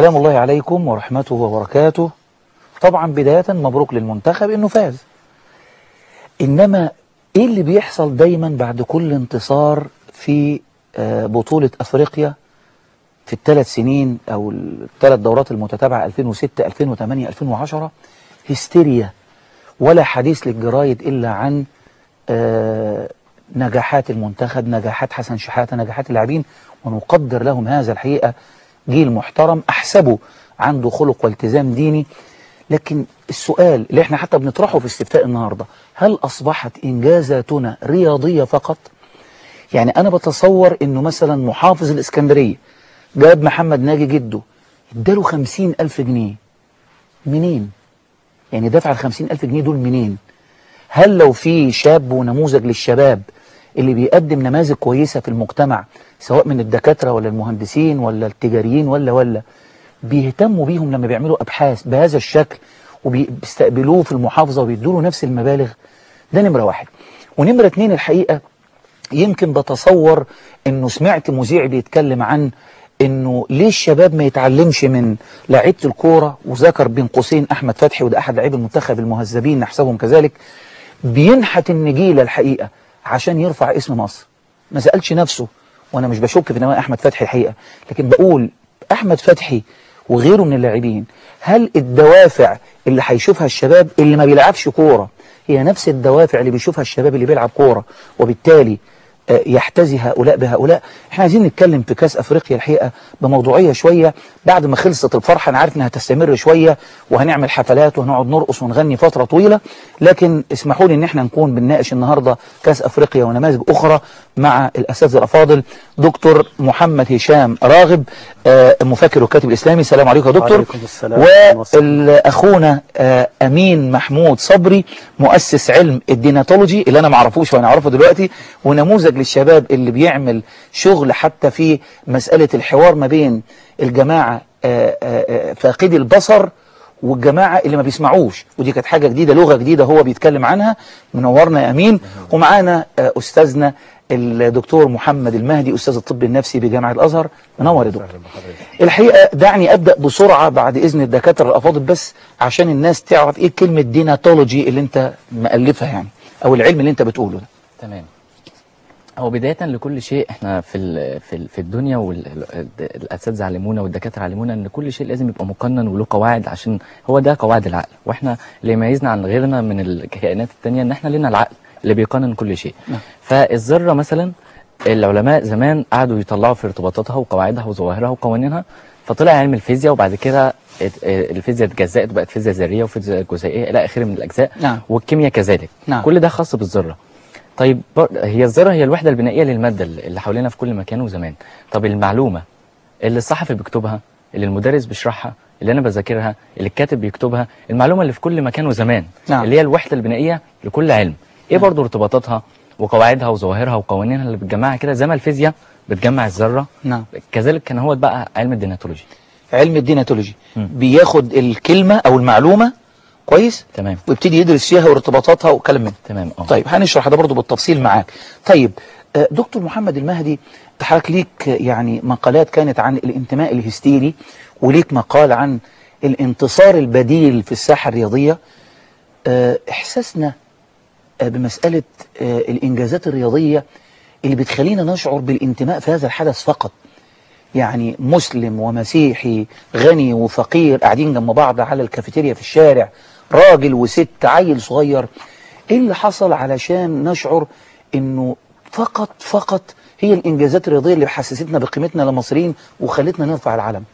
سلام الله عليكم ورحمته وبركاته طبعا بداية مبروك للمنتخب انه فاز انما ايه اللي بيحصل دايما بعد كل انتصار في آه، بطولة افريقيا في الثلاث سنين او الثلاث دورات المتتابعة 2006 2008 2010 هستيريا ولا حديث للجرايد الا عن آه، نجاحات المنتخب نجاحات حسن شحاتة نجاحات اللاعبين ونقدر لهم هذا الحقيقة جيل محترم أحسبه عنده خلق والتزام ديني لكن السؤال اللي احنا حتى بنطرحه في استفتاء النهاردة هل أصبحت إنجازاتنا رياضية فقط يعني أنا بتصور أنه مثلا محافظ الإسكندرية جاب محمد ناجي جده اداله خمسين ألف جنيه منين يعني دفع الخمسين ألف جنيه دول منين هل لو في شاب ونموذج للشباب اللي بيقدم نماذج كويسة في المجتمع سواء من الدكاترة ولا المهندسين ولا التجاريين ولا ولا بيهتموا بيهم لما بيعملوا أبحاث بهذا الشكل وبيستقبلوه في المحافظة وبيدوا له نفس المبالغ ده نمرة واحد ونمرة اتنين الحقيقة يمكن بتصور انه سمعت مذيع بيتكلم عن انه ليه الشباب ما يتعلمش من لعيبه الكوره وذكر بين قوسين احمد فتحي وده احد لاعبي المنتخب المهذبين نحسبهم كذلك بينحت النجيله الحقيقه عشان يرفع اسم مصر ما سالش نفسه وانا مش بشك في نوايا احمد فتحي الحقيقه لكن بقول احمد فتحي وغيره من اللاعبين هل الدوافع اللي هيشوفها الشباب اللي ما بيلعبش كوره هي نفس الدوافع اللي بيشوفها الشباب اللي بيلعب كوره وبالتالي آه، يحتذي هؤلاء بهؤلاء احنا عايزين نتكلم في كاس افريقيا الحقيقه بموضوعيه شويه بعد ما خلصت الفرحه انا عارف انها هتستمر شويه وهنعمل حفلات وهنقعد نرقص ونغني فتره طويله لكن اسمحوا لي ان احنا نكون بنناقش النهارده كاس افريقيا ونماذج اخرى مع الاساتذه الافاضل دكتور محمد هشام راغب آه، مفكر وكاتب الاسلامي السلام عليكم يا دكتور وعليكم السلام. واخونا آه، امين محمود صبري مؤسس علم الديناتولوجي اللي انا ما اعرفوش وانا اعرفه دلوقتي ونموذج للشباب اللي بيعمل شغل حتى في مساله الحوار ما بين الجماعه آه، آه، آه، فاقدي البصر والجماعة اللي ما بيسمعوش ودي كانت حاجة جديدة لغة جديدة هو بيتكلم عنها منورنا يا أمين ومعانا آه، أستاذنا الدكتور محمد المهدي أستاذ الطب النفسي بجامعة الأزهر منور يا دكتور الحقيقة دعني أبدأ بسرعة بعد إذن الدكاترة الأفاضل بس عشان الناس تعرف إيه كلمة ديناتولوجي اللي أنت مألفها يعني أو العلم اللي أنت بتقوله ده تمام هو بداية لكل شيء احنا في ال في ال في الدنيا والاساتذه علمونا والدكاتره علمونا ان كل شيء لازم يبقى مقنن وله قواعد عشان هو ده قواعد العقل واحنا اللي يميزنا عن غيرنا من الكائنات التانية ان احنا لنا العقل اللي بيقنن كل شيء نعم. فالذره مثلا العلماء زمان قعدوا يطلعوا في ارتباطاتها وقواعدها وظواهرها وقوانينها فطلع علم الفيزياء وبعد كده ات- الفيزياء اتجزأت وبقت فيزياء ذريه وفيزياء جزيئيه الى اخره من الاجزاء نعم. والكيمياء كذلك نعم. كل ده خاص بالذره طيب بر- هي الذره هي الوحده البنائيه للماده اللي حوالينا في كل مكان وزمان طب المعلومه اللي الصحفي بيكتبها اللي المدرس بيشرحها اللي انا بذاكرها اللي الكاتب بيكتبها المعلومه اللي في كل مكان وزمان نعم. اللي هي الوحده البنائيه لكل علم ايه برضو ارتباطاتها وقواعدها وظواهرها وقوانينها اللي بتجمعها كده زي ما الفيزياء بتجمع الذره نعم كذلك كان هو بقى علم الديناتولوجي علم الديناتولوجي مم. بياخد الكلمة أو المعلومة كويس تمام ويبتدي يدرس فيها وارتباطاتها وكلام من تمام اه طيب هنشرح ده برضو بالتفصيل معاك طيب آه، دكتور محمد المهدي تحرك ليك آه، يعني مقالات كانت عن الانتماء الهستيري وليك مقال عن الانتصار البديل في الساحة الرياضية آه، إحساسنا آه، بمسألة آه، الإنجازات الرياضية اللي بتخلينا نشعر بالانتماء في هذا الحدث فقط يعني مسلم ومسيحي غني وفقير قاعدين جنب بعض على الكافيتيريا في الشارع راجل وست عيل صغير ايه اللي حصل علشان نشعر انه فقط فقط هي الانجازات الرياضيه اللي حسستنا بقيمتنا لمصريين وخلتنا نرفع العلم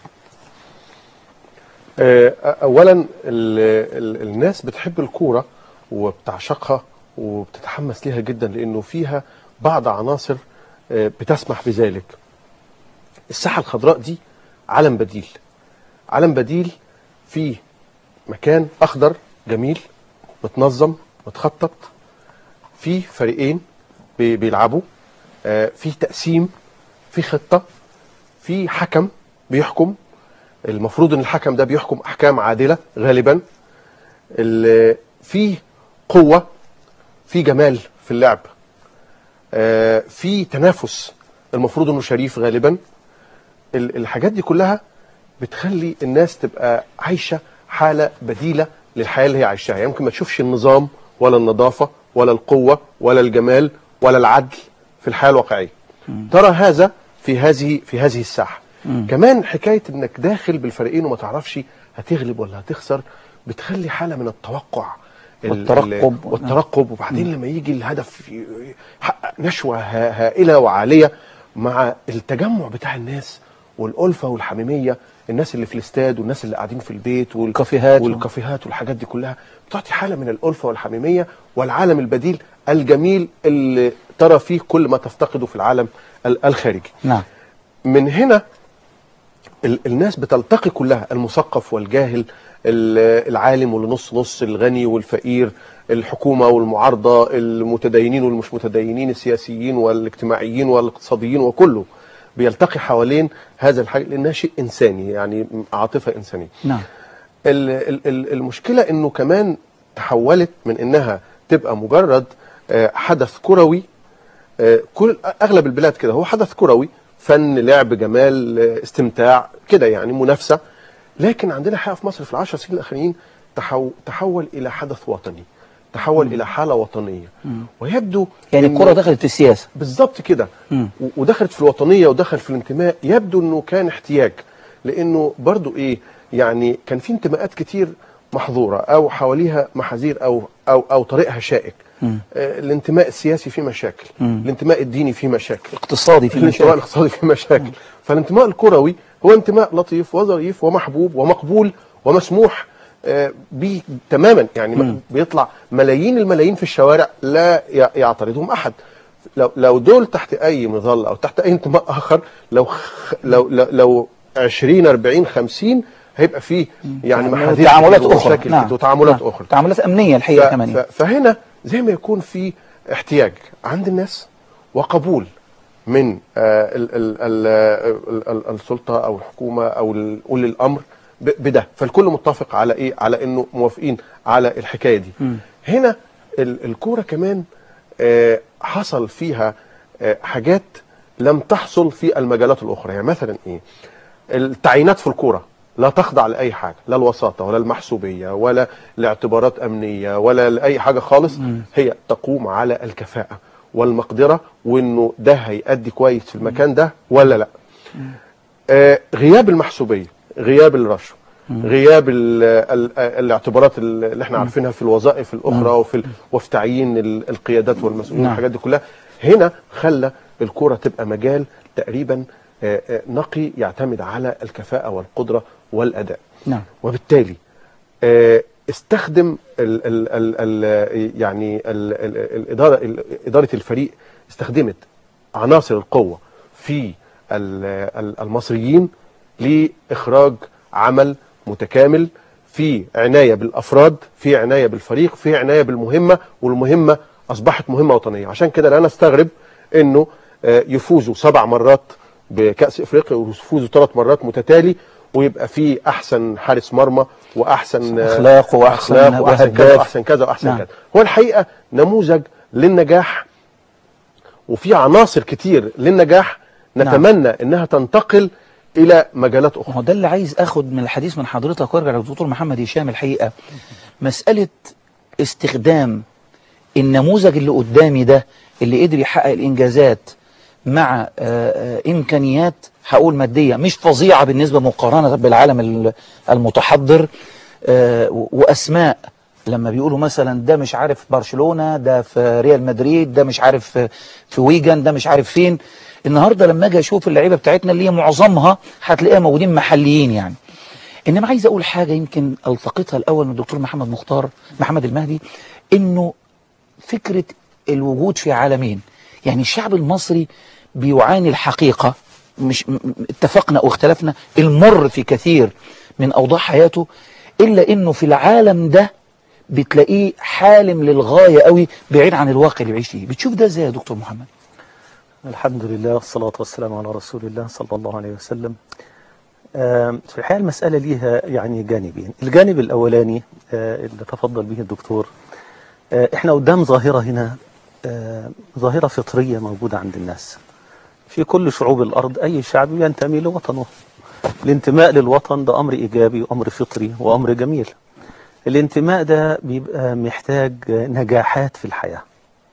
آه، اولا ال ال الناس بتحب الكوره وبتعشقها وبتتحمس ليها جدا لانه فيها بعض عناصر آه، بتسمح بذلك الساحه الخضراء دي علم بديل علم بديل في مكان اخضر جميل متنظم متخطط في فريقين بي- بيلعبوا آه، في تقسيم في خطه في حكم بيحكم المفروض ان الحكم ده بيحكم احكام عادله غالبا ال- في قوه في جمال في اللعب آه، في تنافس المفروض انه شريف غالبا ال- الحاجات دي كلها بتخلي الناس تبقى عايشه حاله بديله للحياه اللي هي عايشاها يعني يمكن ما تشوفش النظام ولا النظافه ولا القوه ولا الجمال ولا العدل في الحياه الواقعيه ترى هذا في هذه في هذه الساحه كمان حكايه انك داخل بالفريقين وما تعرفش هتغلب ولا هتخسر بتخلي حاله من التوقع ال- والترقب. ال- والترقب وبعدين لما يجي الهدف يحقق نشوه ها- هائله وعاليه مع التجمع بتاع الناس والالفه والحميميه الناس اللي في الاستاد والناس اللي قاعدين في البيت وال- الكافيهات. والكافيهات والحاجات دي كلها بتعطي حاله من الالفه والحميميه والعالم البديل الجميل اللي ترى فيه كل ما تفتقده في العالم ال- الخارجي نعم من هنا ال- الناس بتلتقي كلها المثقف والجاهل ال- العالم والنص نص الغني والفقير الحكومة والمعارضة المتدينين والمش متدينين السياسيين والاجتماعيين والاقتصاديين وكله بيلتقي حوالين هذا الحاجة لأنها شيء إنساني يعني عاطفة إنسانية نعم ال- ال- ال- المشكلة انه كمان تحولت من انها تبقى مجرد آه، حدث كروي آه، كل اغلب البلاد كده هو حدث كروي فن لعب جمال آه، استمتاع كده يعني منافسة لكن عندنا حقيقة في مصر في العشر سنين الاخرين تحو- تحول الى حدث وطني تحول الى حالة وطنية ويبدو يعني إنه- الكرة دخلت في السياسة بالظبط كده مم. و- ودخلت في الوطنيه ودخل في الانتماء يبدو انه كان احتياج لانه برضو ايه يعني كان في انتماءات كتير محظوره او حواليها محاذير او او او طريقها شائك مم. آه الانتماء السياسي فيه مشاكل مم. الانتماء الديني فيه مشاكل اقتصادي في الانتماء مشاكل الاقتصادي فيه مشاكل فالانتماء الكروي هو انتماء لطيف وظريف ومحبوب ومقبول ومسموح آه، به تماما يعني مم. بيطلع ملايين الملايين في الشوارع لا ي- يعترضهم احد لو لو دول تحت اي مظله او تحت اي انتماء اخر لو خ لو لو, لو 20 40 50 هيبقى فيه يعني محاذير تعاملات كتير أخرى ومشاكل كتير وتعاملات اخرى تعاملات أمنية الحقيقة ف- كمان ف- فهنا زي ما يكون في احتياج عند الناس وقبول من آه، ال- ال- ال- ال- ال- السلطه او الحكومه او ال- اولي الامر ب- بده فالكل متفق على ايه على انه موافقين على الحكايه دي مم. هنا ال- الكوره كمان آه، حصل فيها آه، حاجات لم تحصل في المجالات الاخرى يعني مثلا ايه التعيينات في الكوره لا تخضع لاي حاجه لا الوساطه ولا المحسوبيه ولا لاعتبارات امنيه ولا لاي حاجه خالص هي تقوم على الكفاءه والمقدره وانه ده هيأدي كويس في المكان ده ولا لا آه غياب المحسوبيه غياب الرشوه غياب ال ال الاعتبارات اللي احنا عارفينها في الوظائف الاخرى وفي ال- وفي تعيين ال- القيادات والمسؤولين نعم. والحاجات دي كلها هنا خلى الكره تبقى مجال تقريبا آه، آه، نقي يعتمد على الكفاءه والقدره والاداء نعم وبالتالي آه، استخدم ال ال ال ال يعني ال ال الاداره ال- اداره الفريق استخدمت عناصر القوه في ال- ال- المصريين لاخراج عمل متكامل في عنايه بالافراد في عنايه بالفريق في عنايه بالمهمه والمهمه اصبحت مهمه وطنيه عشان كده لا نستغرب انه آه، يفوزوا سبع مرات بكاس افريقيا ويفوزوا ثلاث مرات متتالي ويبقى في احسن حارس مرمى واحسن آه، أخلاق وأحسن أخلاق واحسن كذا وهداف. واحسن كذا واحسن نعم. كذا هو الحقيقه نموذج للنجاح وفي عناصر كتير للنجاح نعم. نتمنى انها تنتقل الى مجالات ما اخرى هو ده اللي عايز اخد من الحديث من حضرتك وارجع للدكتور محمد هشام الحقيقه مساله استخدام النموذج اللي قدامي ده اللي قدر يحقق الانجازات مع آه، آه، امكانيات هقول ماديه مش فظيعه بالنسبه مقارنه بالعالم ال- المتحضر آه، و- واسماء لما بيقولوا مثلا ده مش عارف برشلونه ده في ريال مدريد ده مش عارف في- في ويجن ده مش عارف فين النهارده لما اجي اشوف اللعيبه بتاعتنا اللي هي معظمها هتلاقيها موجودين محليين يعني انما عايز اقول حاجه يمكن التقطها الاول من الدكتور محمد مختار محمد المهدي انه فكره الوجود في عالمين يعني الشعب المصري بيعاني الحقيقه مش م- م- اتفقنا واختلفنا المر في كثير من اوضاع حياته الا انه في العالم ده بتلاقيه حالم للغايه قوي بعيد عن الواقع اللي بيعيش فيه بتشوف ده ازاي يا دكتور محمد الحمد لله والصلاة والسلام على رسول الله صلى الله عليه وسلم آم، في الحقيقة المسألة ليها يعني جانبين الجانب الأولاني آه، اللي تفضل به الدكتور آه، احنا قدام ظاهرة هنا آه، ظاهرة فطرية موجودة عند الناس في كل شعوب الأرض أي شعب ينتمي لوطنه الانتماء للوطن ده أمر إيجابي وأمر فطري وأمر جميل الانتماء ده بيبقى محتاج نجاحات في الحياة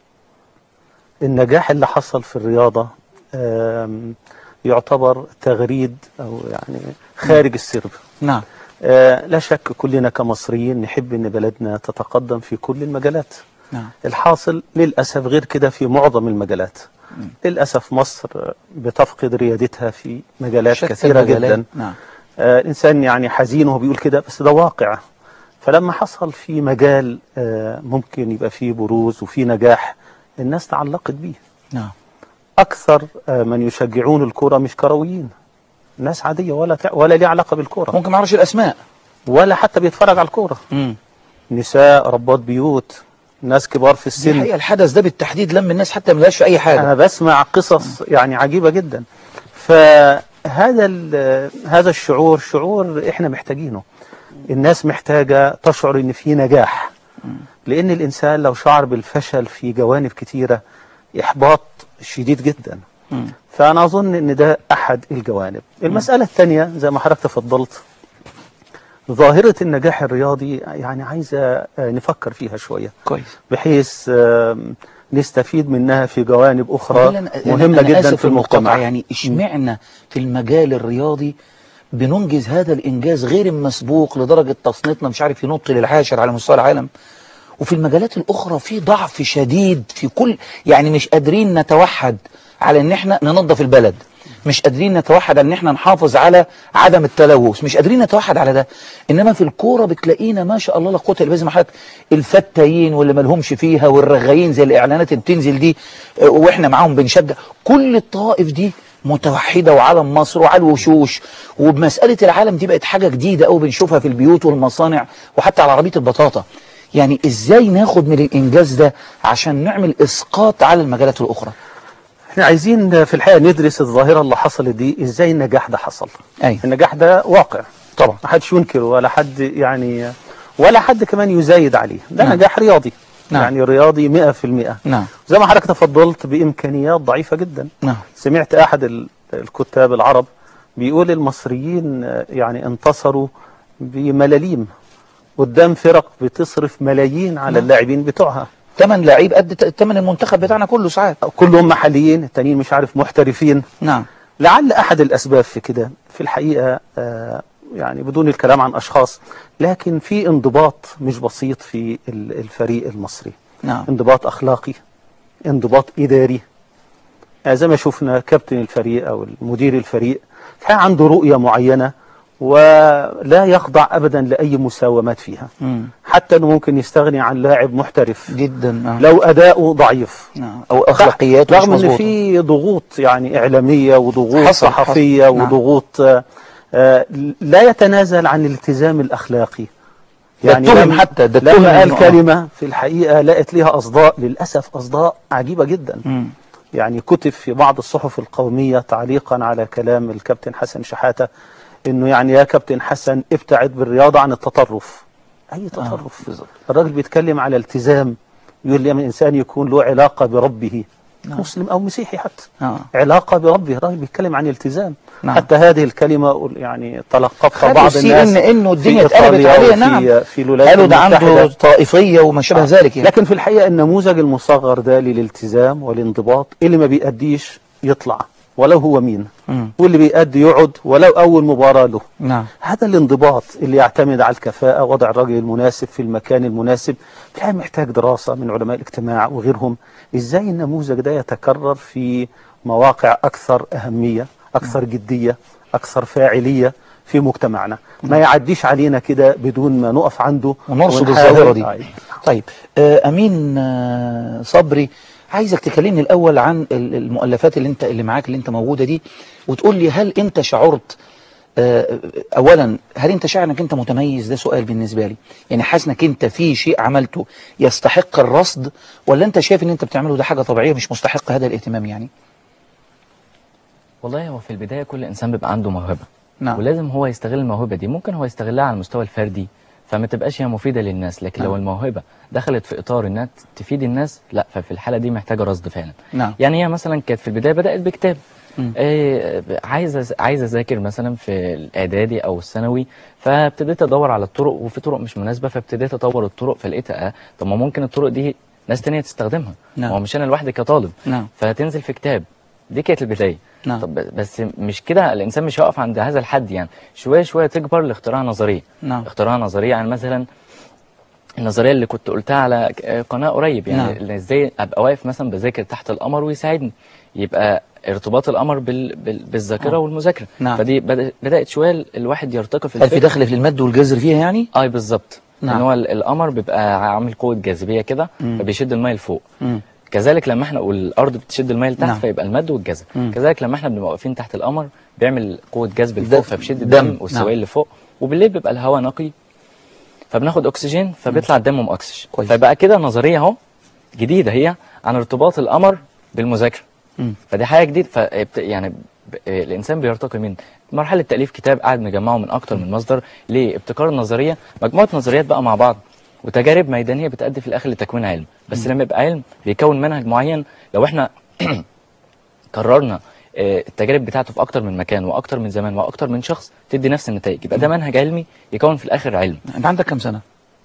النجاح اللي حصل في الرياضة آم، يعتبر تغريد أو يعني خارج السرب نعم آه، لا شك كلنا كمصريين نحب ان بلدنا تتقدم في كل المجالات نعم الحاصل للاسف غير كده في معظم المجالات للاسف مصر بتفقد ريادتها في مجالات شتى كثيره المجالات. جدا نعم آه، الانسان يعني حزين وهو بيقول كده بس ده واقع فلما حصل في مجال آه، ممكن يبقى فيه بروز وفيه نجاح الناس تعلقت بيه نعم اكثر آه، من يشجعون الكره مش كرويين ناس عاديه ولا تع- ولا ليه علاقه بالكره ممكن ما اعرفش الاسماء ولا حتى بيتفرج على الكوره امم نساء ربات بيوت ناس كبار في دي السن الحقيقه الحدث ده بالتحديد لم الناس حتى ما لهاش في اي حاجه انا بسمع قصص يعني عجيبه جدا فهذا ال- هذا الشعور شعور احنا محتاجينه الناس محتاجه تشعر ان في نجاح لان الانسان لو شعر بالفشل في جوانب كتيره احباط شديد جدا مم. فانا اظن ان ده احد الجوانب المساله الثانيه زي ما حضرتك تفضلت ظاهره النجاح الرياضي يعني عايزه آه، نفكر فيها شويه كويس بحيث آم، نستفيد منها في جوانب أخرى وبعدين أنا- مهمة أنا جدا آسف في المجتمع يعني اشمعنا في المجال الرياضي بننجز هذا الانجاز غير المسبوق لدرجه تصنيفنا مش عارف ينط للعاشر على مستوى العالم وفي المجالات الاخرى في ضعف شديد في كل يعني مش قادرين نتوحد على ان احنا ننظف البلد مش قادرين نتوحد على ان احنا نحافظ على عدم التلوث مش قادرين نتوحد على ده انما في الكوره بتلاقينا ما شاء الله لا قوه الا بالله زي ما حضرتك الفتايين واللي مالهمش فيها والرغايين زي الاعلانات اللي بتنزل دي آه، واحنا معاهم بنشجع كل الطوائف دي متوحده وعلم مصر وعلى الوشوش وبمساله العالم دي بقت حاجه جديده قوي بنشوفها في البيوت والمصانع وحتى على عربيه البطاطا يعني ازاي ناخد من الانجاز ده عشان نعمل اسقاط على المجالات الاخرى احنا عايزين في الحقيقة ندرس الظاهرة اللي حصلت دي ازاي النجاح ده حصل ايوه النجاح ده واقع طبعا ما حدش ينكر ولا حد يعني ولا حد كمان يزايد عليه ده نعم. نجاح رياضي نعم. يعني رياضي 100% نعم زي ما حضرتك تفضلت بإمكانيات ضعيفة جدا نعم سمعت أحد ال- الكتاب العرب بيقول المصريين آه، يعني انتصروا بملاليم قدام فرق بتصرف ملايين على نعم. اللاعبين بتوعها ثمن لعيب قد ت- ثمن المنتخب بتاعنا كله ساعات كلهم محليين التانيين مش عارف محترفين نعم لعل أحد الأسباب في كده في الحقيقة آه، يعني بدون الكلام عن أشخاص لكن في انضباط مش بسيط في ال- الفريق المصري نعم انضباط أخلاقي انضباط إداري آه، زي ما شفنا كابتن الفريق أو المدير الفريق كان عنده رؤية معينة ولا يخضع أبدا لأي مساومات فيها مم. حتى أنه ممكن يستغني عن لاعب محترف جدا نعم. لو أداؤه ضعيف نعم او اخلاقيات مش رغم ان مظبوطة. في ضغوط يعني اعلاميه وضغوط حصل- صحفيه حصل. نعم. وضغوط آه، آه، لا يتنازل عن الالتزام الاخلاقي ده اتهم لما- حتى، ده اتهم لما قال إنه- آه. كلمه في الحقيقه لقت لها اصداء للاسف اصداء عجيبه جدا مم. يعني كتب في بعض الصحف القوميه تعليقا على كلام الكابتن حسن شحاته انه يعني يا كابتن حسن ابتعد بالرياضه عن التطرف اي تطرف بالظبط. الراجل بيتكلم على التزام يقول لي الانسان يكون له علاقه بربه نعم. مسلم او مسيحي حتى آه. علاقه بربه الراجل بيتكلم عن التزام نعم. حتى هذه الكلمه يعني تلقفها خدوا بعض سي الناس ان انه الدنيا في اتقلبت إيطاليا عليه وفي- نعم في الولايات قالوا ده عنده المتحدة. طائفيه وما شابه ذلك يعني لكن في الحقيقه النموذج المصغر ده للالتزام والانضباط اللي ما بيأديش يطلع ولو هو مين مم. واللي بيأدي يقعد ولو اول مباراه له نعم هذا الانضباط اللي يعتمد على الكفاءة وضع الرجل المناسب في المكان المناسب كان محتاج دراسة من علماء الاجتماع وغيرهم ازاي النموذج ده يتكرر في مواقع أكثر أهمية أكثر جدية أكثر فاعلية في مجتمعنا ما يعديش علينا كده بدون ما نقف عنده ونرصد ونحاول- الظاهره دي أي. طيب آه، امين آه، صبري عايزك تكلمني الاول عن ال- المؤلفات اللي انت اللي معاك اللي انت موجوده دي وتقول لي هل انت شعرت آه، اولا هل انت شاعر انك انت متميز ده سؤال بالنسبه لي يعني حاسس انك انت في شيء عملته يستحق الرصد ولا انت شايف ان انت بتعمله ده حاجه طبيعيه مش مستحق هذا الاهتمام يعني والله هو في البداية كل إنسان بيبقى عنده موهبة نعم. ولازم هو يستغل الموهبة دي ممكن هو يستغلها على المستوى الفردي فما تبقاش هي مفيدة للناس لكن نعم. لو الموهبة دخلت في إطار إنها تفيد الناس لا ففي الحالة دي محتاجة رصد فعلا نعم يعني هي مثلا كانت في البداية بدأت بكتاب آه عايز أز- عايز اذاكر مثلا في الاعدادي او الثانوي فابتديت ادور على الطرق وفي طرق مش مناسبه فابتديت اطور الطرق فلقيت اه طب ما ممكن الطرق دي ناس تانية تستخدمها نعم. هو مش انا لوحدي كطالب نعم. فتنزل في كتاب دي كانت البدايه نعم. طب بس مش كده الانسان مش هيقف عند هذا الحد يعني شويه شويه تكبر لاختراع نظريه نعم. اختراع نظريه يعني مثلا النظريه اللي كنت قلتها على ك- قناه قريب يعني نعم. اللي ازاي ابقى واقف مثلا بذاكر تحت القمر ويساعدني يبقى ارتباط القمر بال... بال... بالذاكره آه. والمذاكره نعم. فدي بدأ... بدات شويه ال- الواحد يرتقي في هل في الفكر دخل في المد والجزر فيها يعني؟ اي بالظبط نعم. ان هو ال- القمر بيبقى عامل قوه جاذبيه كده مم. فبيشد الميه لفوق مم. كذلك لما احنا والارض بتشد الميه لتحت نعم. فيبقى المد والجذب مم. كذلك لما احنا بنبقى واقفين تحت القمر بيعمل قوه جذب ده- لفوق فبيشد دم. الدم والسوائل نعم. اللي فوق وبالليل بيبقى الهواء نقي فبناخد اكسجين فبيطلع الدم مؤكسج كويس. فبقى كده نظريه اهو جديده هي عن ارتباط القمر بالمذاكره مم. فدي حاجه جديده ف يعني ب- الانسان بيرتقي من مرحله تاليف كتاب قاعد مجمعه من اكتر من مصدر لابتكار النظريه مجموعه نظريات بقى مع بعض وتجارب ميدانيه بتؤدي في الاخر لتكوين علم بس لما يبقى علم بيكون منهج معين لو احنا كررنا آه، التجارب بتاعته في اكتر من مكان واكتر من زمان واكتر من شخص تدي نفس النتائج يبقى ده منهج علمي يكون في الاخر علم انت عندك كام سنة؟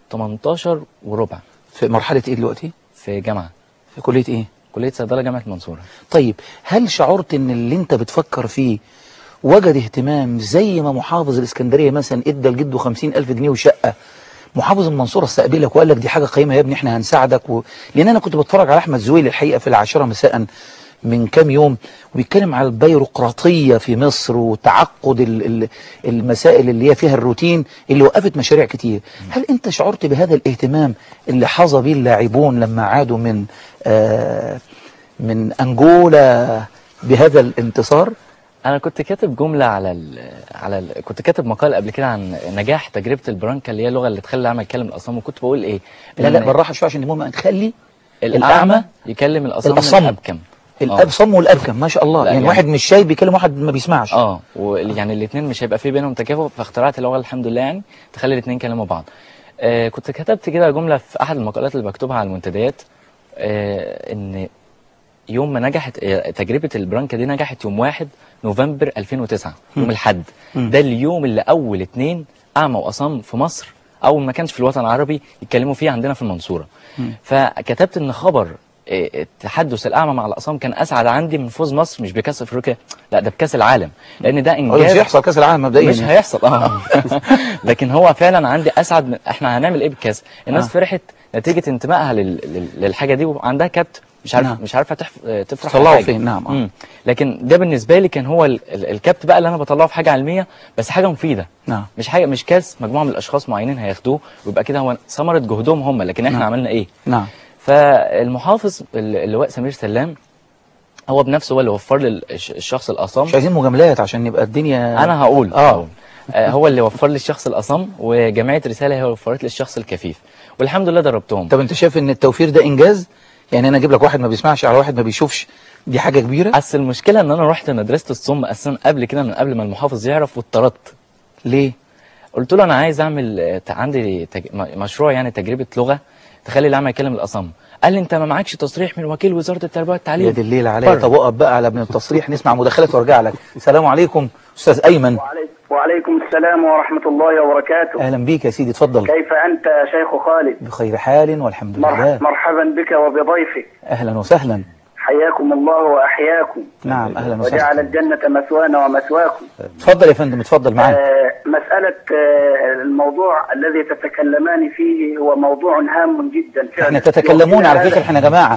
18 وربع في مرحلة ايه دلوقتي؟ في جامعه في كلية ايه؟ كليه صيدله جامعه المنصوره طيب هل شعرت ان اللي انت بتفكر فيه وجد اهتمام زي ما محافظ الاسكندرية مثلا ادى لجده خمسين الف جنيه وشقة محافظ المنصورة استقبلك وقال لك دي حاجة قيمة يا ابني احنا هنساعدك و... لان انا كنت بتفرج على احمد زويل الحقيقة في العاشرة مساء من كام يوم وبيتكلم على البيروقراطية في مصر وتعقد ال- ال- المسائل اللي هي فيها الروتين اللي وقفت مشاريع كتير هل انت شعرت بهذا الاهتمام اللي حظى به اللاعبون لما عادوا من آه من انجولا بهذا الانتصار انا كنت كاتب جمله على ال على ال كنت كاتب مقال قبل كده عن نجاح تجربه البرانكا اللي هي اللغه اللي تخلي الاعمى يتكلم الاصم وكنت بقول ايه لا لا إن بالراحه شويه عشان المهم تخلي الاعمى يكلم الاصم الأصم. الابكم الابصم والابكم ما شاء الله لا، يعني, يعني- واحد مش شايف بيكلم واحد ما بيسمعش اه ويعني الاثنين مش هيبقى في بينهم تكافؤ فاخترعت اللغه الحمد لله يعني تخلي الاثنين يكلموا بعض آه كنت كتبت كده جمله في احد المقالات اللي بكتبها على المنتديات آه ان يوم ما نجحت آه، تجربه البرانكا دي نجحت يوم 1 نوفمبر 2009 يوم الحد ده اليوم اللي اول اتنين اعمى واصم في مصر او ما كانش في الوطن العربي يتكلموا فيه عندنا في المنصوره فكتبت ان خبر آه، تحدث الاعمى مع الاصم كان اسعد عندي من فوز مصر مش بكاس افريقيا لا ده بكاس العالم لان ده هو انجاز مش هيحصل كاس العالم مبدئيا مش يعني. هيحصل اه لكن هو فعلا عندي اسعد من احنا هنعمل ايه بالكاس الناس آه. فرحت نتيجه انتمائها لل... لل... للحاجه دي وعندها كبت مش عارف نعم. مش عارفه تحف... تفرح تطلعه بحاجة. فين؟ نعم، آه. مم. لكن ده بالنسبه لي كان هو ال... ال- الكبت بقى اللي انا بطلعه في حاجه علميه بس حاجه مفيده نعم مش حاجه مش كاس مجموعه من الاشخاص معينين هياخدوه ويبقى كده هو ثمره جهدهم هم لكن احنا نعم. عملنا ايه نعم فالمحافظ ال- اللواء سمير سلام هو بنفسه هو اللي وفر لي الش- الشخص الاصم مش عايزين مجاملات عشان يبقى الدنيا انا هقول اه هقول. آه، هو اللي وفر لي الشخص الاصم وجمعيه رساله هي اللي وفرت لي الشخص الكفيف والحمد لله دربتهم طب انت شايف ان التوفير ده انجاز يعني انا اجيب لك واحد ما بيسمعش على واحد ما بيشوفش دي حاجه كبيره بس المشكله ان انا رحت مدرسه الصم اساسا قبل كده من قبل ما المحافظ يعرف واتطردت ليه قلت له انا عايز اعمل آه، ت- عندي تج... م- مشروع يعني تجربه لغه تخلي الاعمى يكلم الاصم قال لي انت ما معكش تصريح من وكيل وزاره التربيه والتعليم يا دي الليل عليا اتفرج. طب اقف بقى على ابن التصريح نسمع مداخلات وارجع لك السلام عليكم استاذ ايمن وعليكم, وعليكم السلام ورحمة الله وبركاته اهلا بيك يا سيدي اتفضل كيف أنت يا شيخ خالد بخير حال والحمد لله مرح مرحبا بك وبضيفك اهلا وسهلا حياكم الله وأحياكم نعم اهلا وجعل وسهلا الجنة مثوانا ومثواكم اتفضل يا فندم اتفضل معاك آه، مسألة آه، الموضوع الذي تتكلمان فيه هو موضوع هام جدا فعلا احنا تتكلمون على هذا- فكره احنا جماعه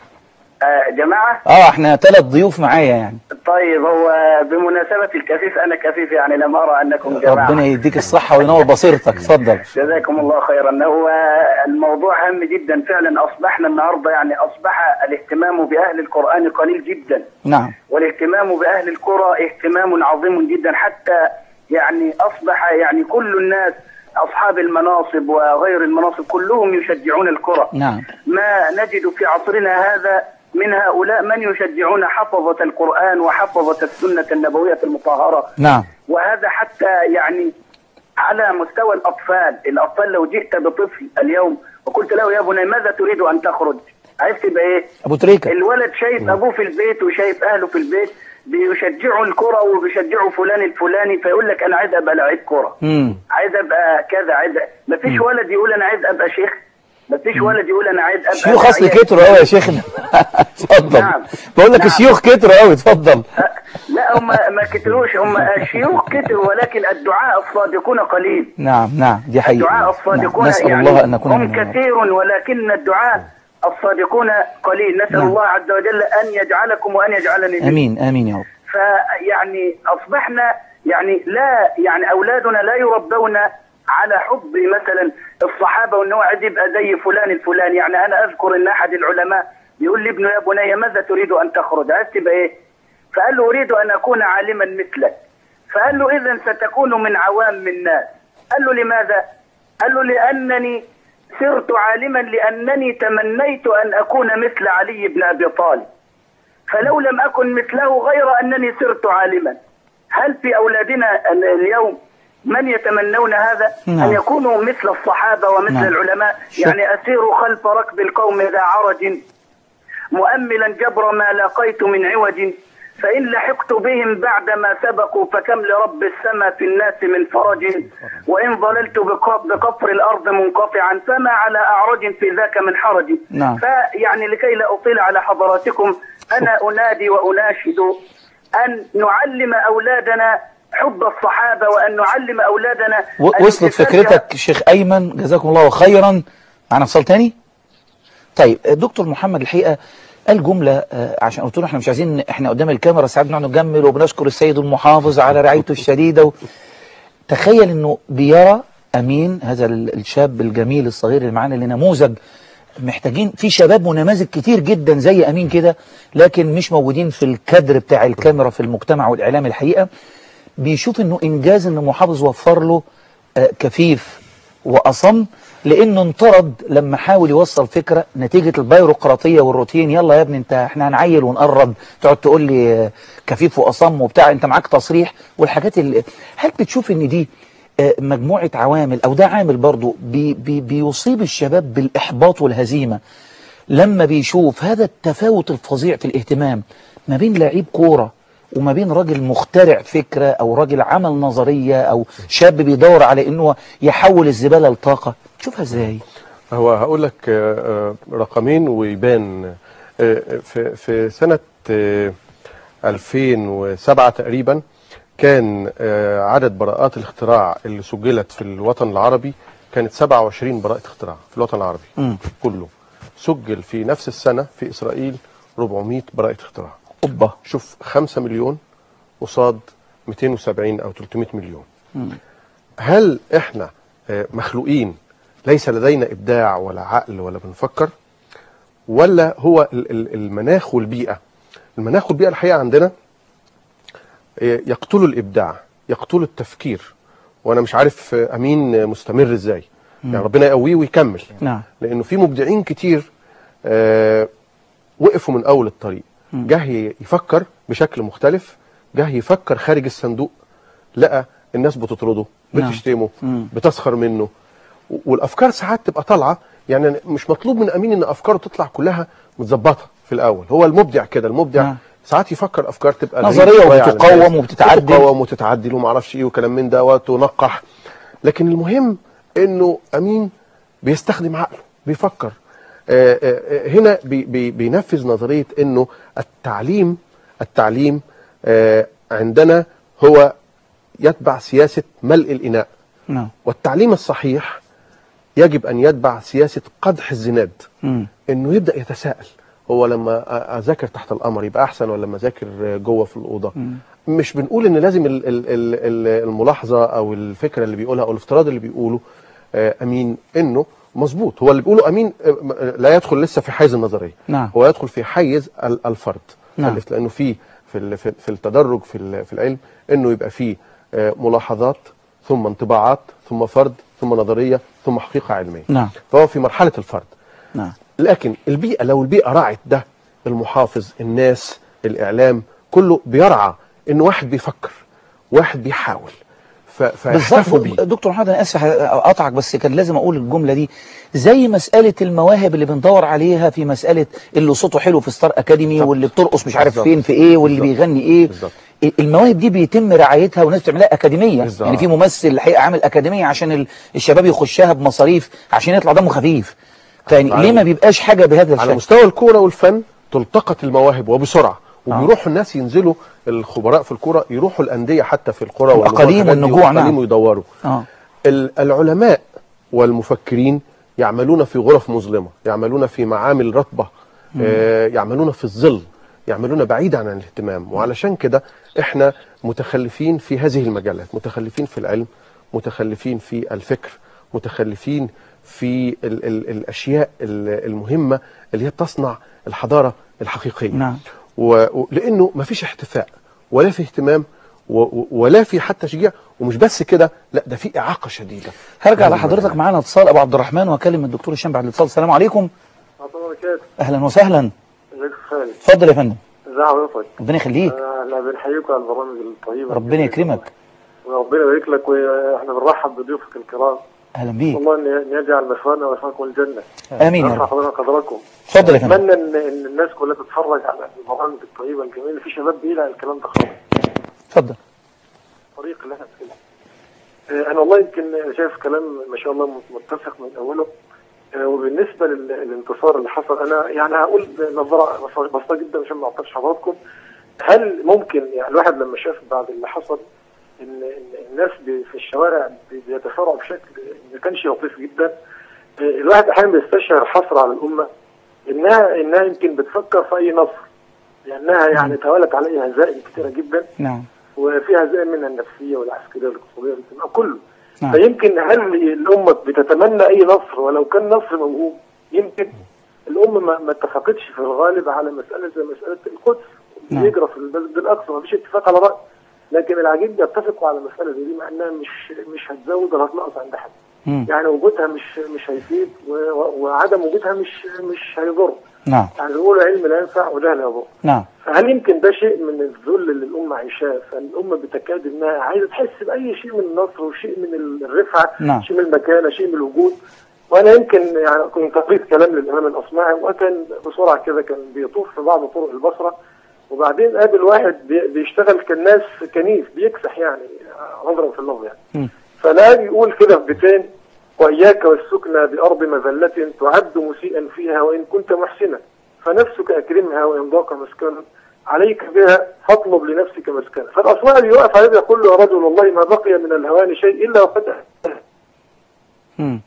آه، جماعة اه احنا ثلاث ضيوف معايا يعني طيب هو بمناسبة الكفيف أنا كفيف يعني لم أرى أنكم جماعة ربنا يديك الصحه وينور بصيرتك اتفضل جزاكم الله خيرا هو الموضوع هام جدا فعلا اصبحنا النهارده يعني اصبح الاهتمام باهل القران قليل جدا نعم والاهتمام باهل القرى اهتمام عظيم جدا حتى يعني اصبح يعني كل الناس اصحاب المناصب وغير المناصب كلهم يشجعون القرى نعم ما نجد في عصرنا هذا من هؤلاء من يشجعون حفظة القرآن وحفظة السنة النبوية المطهرة نعم وهذا حتى يعني على مستوى الأطفال الأطفال لو جئت بطفل اليوم وقلت له يا بني ماذا تريد أن تخرج عايز تبقى إيه ابو تريكه الولد شايف أبوه في البيت وشايف أهله في البيت بيشجعوا الكره وبيشجعوا فلان الفلاني فيقول لك انا عايز ابقى لعيب كره امم عايز ابقى كذا عايز ما فيش ولد يقول انا عايز ابقى شيخ ما فيش ولد يقول انا عايز ابقى الشيوخ اصل داعية. كتروا قوي يا شيخنا اتفضل نعم. بقول لك نعم. الشيوخ كتروا قوي اتفضل لا هم ما كتروش هم الشيوخ كتروا ولكن الدعاء الصادقون قليل نعم نعم دي حقيقة الدعاء الصادقون نعم. نسأل يعني الله أن نكون هم منهم. كثير ولكن الدعاء الصادقون قليل نسأل نعم. الله عز وجل أن يجعلكم وأن يجعلني منهم. امين امين يا رب فيعني اصبحنا يعني لا يعني اولادنا لا يربون على حب مثلا الصحابه وان هو عايز يبقى زي فلان الفلاني يعني انا اذكر ان احد العلماء يقول لابنه يا بني ماذا تريد ان تخرج؟ عايز تبقى ايه؟ فقال له اريد ان اكون عالما مثلك فقال له اذا ستكون من عوام الناس قال له لماذا؟ قال له لانني صرت عالما لانني تمنيت ان اكون مثل علي بن ابي طالب فلو لم أكن مثله غير أنني صرت عالما هل في أولادنا ال- اليوم من يتمنون هذا نعم. أن يكونوا مثل الصحابة ومثل نعم. العلماء شك- يعني أسير خلف ركب القوم ذا عرج مؤملا جبر ما لاقيت من عوج فإن لحقت بهم بعدما سبقوا فكم لرب السماء في الناس من فرج وإن ظللت بق- بقفر الأرض منقطعا فما على أعرج في ذاك من حرج نعم. فيعني لكي لا أطيل على حضراتكم أنا أنادي وأناشد أن نعلم أولادنا حب الصحابة وأن نعلم أولادنا و- أن وصلت يتشجع- فكرتك شيخ ايمن جزاكم الله خيرا معنا اتصال تاني طيب دكتور محمد الحقيقه قال جمله آه، عشان قلت له احنا مش عايزين احنا قدام الكاميرا ساعات بنقعد نجمل وبنشكر السيد المحافظ على رعايته الشديده و... تخيل انه بيرى امين هذا ال- الشاب الجميل الصغير اللي معانا اللي نموذج محتاجين في شباب ونماذج كتير جدا زي امين كده لكن مش موجودين في الكادر بتاع الكاميرا في المجتمع والاعلام الحقيقه بيشوف انه انجاز ان محافظ وفر له آه، كفيف واصم لانه انطرد لما حاول يوصل فكره نتيجه البيروقراطيه والروتين يلا يا ابني انت احنا هنعيل ونقرب تقعد تقول لي آه، كفيف واصم وبتاع انت معاك تصريح والحاجات اللي هل بتشوف ان دي آه، مجموعه عوامل او ده عامل برضو بي بي بيصيب الشباب بالاحباط والهزيمه لما بيشوف هذا التفاوت الفظيع في الاهتمام ما بين لعيب كوره وما بين راجل مخترع فكره او راجل عمل نظريه او شاب بيدور على انه يحول الزباله لطاقه تشوفها ازاي هو هقول لك آه، آه، رقمين ويبان آه، في في سنة آه، 2007 تقريبا كان آه، عدد براءات الاختراع اللي سجلت في الوطن العربي كانت 27 براءة اختراع في الوطن العربي مم. كله سجل في نفس السنة في إسرائيل 400 براءة اختراع اوبا شوف 5 مليون قصاد 270 أو 300 مليون هل احنا آه، مخلوقين ليس لدينا ابداع ولا عقل ولا بنفكر ولا هو ال- ال- المناخ والبيئه المناخ والبيئه الحقيقه عندنا آه، يقتلوا الابداع يقتلوا التفكير وانا مش عارف آه، امين آه، مستمر ازاي يعني ربنا يقويه ويكمل نعم لانه في مبدعين كتير آه، وقفوا من اول الطريق جه يفكر بشكل مختلف جه يفكر خارج الصندوق لقى الناس بتطرده نعم. بتشتمه مم. بتسخر منه و- والافكار ساعات تبقى طالعه يعني مش مطلوب من امين ان افكاره تطلع كلها متظبطه في الاول هو المبدع كده المبدع نعم. ساعات يفكر افكار تبقى نظرية غريبة شوية على وبتقوم الناس. وبتتعدل. بتقوم وتتعدل وما اعرفش ايه وكلام من ده وتنقح لكن المهم انه امين بيستخدم عقله بيفكر آه، آه، آه، هنا بي بي بينفذ نظريه انه التعليم التعليم آه، عندنا هو يتبع سياسه ملء الاناء نعم والتعليم الصحيح يجب ان يتبع سياسه قدح الزناد مم. انه يبدا يتساءل هو لما أ- اذاكر تحت القمر يبقى احسن ولا لما اذاكر جوه في الاوضه مش بنقول ان لازم ال- ال- ال- ال- الملاحظه او الفكره اللي بيقولها او الافتراض اللي بيقوله آه، امين انه مظبوط هو اللي بيقوله امين آه، م- آه، لا يدخل لسه في حيز النظريه نعم. هو يدخل في حيز ال- الفرد نعم. الف- لانه في في ال- في في التدرج في ال- في العلم انه يبقى فيه آه، ملاحظات ثم انطباعات ثم فرد ثم نظريه ثم حقيقه علميه نعم. فهو في مرحله الفرد نعم لكن البيئة لو البيئة راعت ده المحافظ الناس الإعلام كله بيرعى إن واحد بيفكر واحد بيحاول ف- فيحتفوا بالظبط بيه دكتور محمد انا اسف اقطعك بس كان لازم اقول الجمله دي زي مساله المواهب اللي بندور عليها في مساله اللي صوته حلو في ستار اكاديمي بالظبط. واللي بترقص مش عارف بالظبط. فين في ايه واللي بالظبط. بيغني ايه بالظبط. المواهب دي بيتم رعايتها والناس بتعملها اكاديميه بالظبط. يعني في ممثل الحقيقه عامل اكاديميه عشان ال- الشباب يخشها بمصاريف عشان يطلع دمه خفيف فيعني على- ليه ما بيبقاش حاجه بهذا على الشكل مستوى الكوره والفن تلتقط المواهب وبسرعه وبيروحوا الناس ينزلوا الخبراء في الكوره يروحوا الانديه حتى في القرى الأقاليم والحاجات دي والنجوع، والأقاليم نعم. ويدوروا اه ال- العلماء والمفكرين يعملون في غرف مظلمه يعملون في معامل رطبه آه، يعملون في الظل يعملون بعيدا عن الاهتمام وعلشان كده احنا متخلفين في هذه المجالات متخلفين في العلم متخلفين في الفكر متخلفين في ال ال الاشياء ال- المهمه اللي هي تصنع الحضاره الحقيقيه نعم. و- و- لانه ما فيش احتفاء ولا في اهتمام و- و- ولا في حتى تشجيع ومش بس كده لا ده في اعاقه شديده هرجع هذه لحضرتك المجالات. معانا اتصال ابو عبد الرحمن واكلم الدكتور هشام بعد الاتصال السلام عليكم الله وبركاته اهلا وسهلا ازيك يا خالد اتفضل يا فندم ازي حضرتك ربنا يخليك آه، احنا بنحييكم على البرامج الطيبه ربنا يكرمك وربنا يبارك لك واحنا بنرحب بضيوفك الكرام اهلا بيك والله ان إن يجعل مثوانا ومثواكم الجنه امين يا نرفع رب حضرتك قدركم اتفضل يا فندم اتمنى ان ان الناس كلها تتفرج على البرامج الطيبه الجميله في شباب بيقول على الكلام ده خالص اتفضل الطريق اللي احنا فيه آه، انا والله يمكن شايف كلام ما شاء الله متفق من اوله آه، وبالنسبه لل- للانتصار اللي حصل انا يعني هقول نظره بسيطه جدا عشان ما اعطلش حضراتكم هل ممكن يعني الواحد لما شاف بعد اللي حصل ان إن الناس بي- في الشوارع بي- بيتسارعوا بشكل ما كانش لطيف جدا آه، الواحد احيانا بيستشعر حسره على الامه انها انها يمكن بتفكر في اي نصر لانها يعني توالت عليها هزائم كثيره جدا نعم وفيها زي منها النفسية والعسكرية والإقتصادية والاجتماعية كله نعم. فيمكن هل الأمة بتتمنى أي نصر ولو كان نصر موهوب يمكن الأمة ما, ما اتفقتش في الغالب على مسألة زي مسألة القدس نعم. اللي يجرى في المسجد الأقصى ما فيش اتفاق على رأي لكن العجيب بيتفقوا على المسألة دي مع إنها مش مش هتزود ولا هتنقص عند حد مم. يعني وجودها مش مش هيفيد و- و- وعدم وجودها مش مش هيضر نعم يعني بيقولوا علم لا ينفع وجهل يضر نعم فهل يمكن ده شيء من الذل اللي الأمة عايشاه فالأمة بتكاد إنها عايزة تحس بأي شيء من النصر وشيء من الرفعة نعم. شيء من المكانة شيء من الوجود وأنا يمكن يعني كنت قريت كلام للإمام الأصمعي وكان بسرعة كده كان بيطوف في بعض طرق البصرة وبعدين قابل واحد بي- بيشتغل كالناس كنيف بيكسح يعني نظرا في اللفظ يعني مم. فلا بيقول كده في بيتين وإياك والسكنى بأرض مذلة تعد مسيئا فيها وإن كنت محسنا فنفسك أكرمها وإن ضاق مسكنا عليك بها فاطلب لنفسك مسكنا فالأصمعي بيوقف عليه يقول له يا رجل والله ما بقي من الهوان شيء إلا وقد أهلكه. مم.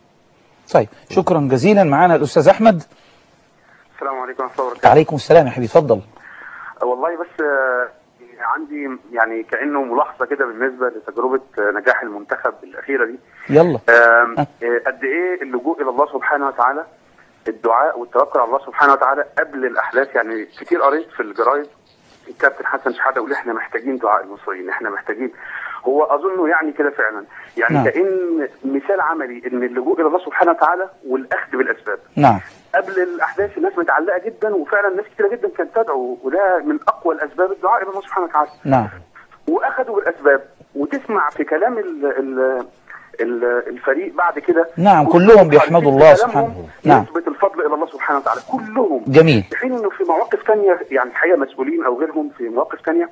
طيب شكرا جزيلا معانا الاستاذ احمد السلام عليكم ورحمة الله وبركاته عليكم السلام يا حبيبي اتفضل والله بس آه، عندي يعني كأنه ملاحظة كده بالنسبة لتجربة آه، نجاح المنتخب الأخيرة دي يلا آم، آه، قد إيه اللجوء إلى الله سبحانه وتعالى الدعاء والتوكل على الله سبحانه وتعالى قبل الأحداث يعني كتير قريت في الجرايد الكابتن حسن شحاته يقول احنا محتاجين دعاء المصريين احنا محتاجين هو اظنه يعني كده فعلا يعني نعم. كان مثال عملي ان اللجوء الى الله سبحانه وتعالى والاخذ بالاسباب نعم قبل الاحداث الناس متعلقه جدا وفعلا ناس كتيره جدا كانت تدعو وده من اقوى الاسباب الدعاء الى الله سبحانه وتعالى نعم واخذوا بالاسباب وتسمع في كلام ال ال ال الفريق بعد كده نعم، كلهم كلهم بيحمدوا خالفين الله في كلامهم سبحانه. نعم. يثبت الفضل الى الله سبحانه وتعالى كلهم جميل في حين انه في مواقف ثانيه يعني الحقيقه مسؤولين او غيرهم في مواقف ثانيه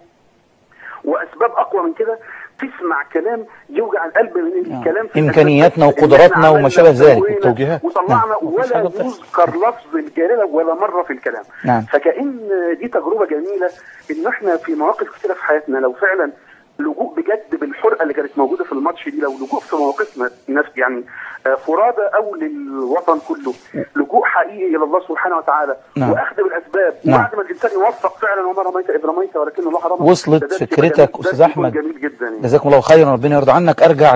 واسباب اقوى من كده تسمع كلام يوجع القلب من نعم. الكلام في إمكانياتنا الأسباب. وقدراتنا إن إحنا وما شابه ذلك. سوينا والتوجيهات. وطلعنا نعم. مفيش حاجة ولا بتحصل. يذكر لفظ الجلاله ولا مره في الكلام نعم. فكأن دي تجربه جميله ان احنا في مواقف كثيره في حياتنا لو فعلا لجوء بجد بالحرقه اللي كانت موجوده في الماتش دي لو لجوء في مواقفنا ناس يعني آه، فرادى او للوطن كله لجوء حقيقي الى الله سبحانه وتعالى نعم. واخذ بالاسباب نعم. وبعد ما الانسان يوفق فعلا وما رميت اذ رميت ولكن الله رمى وصلت ده- ده شيء فكرتك جميل- ده أستاذ شيء أحمد. جميل جدا يعني. جزاكم الله خيرا ربنا يرضى عنك ارجع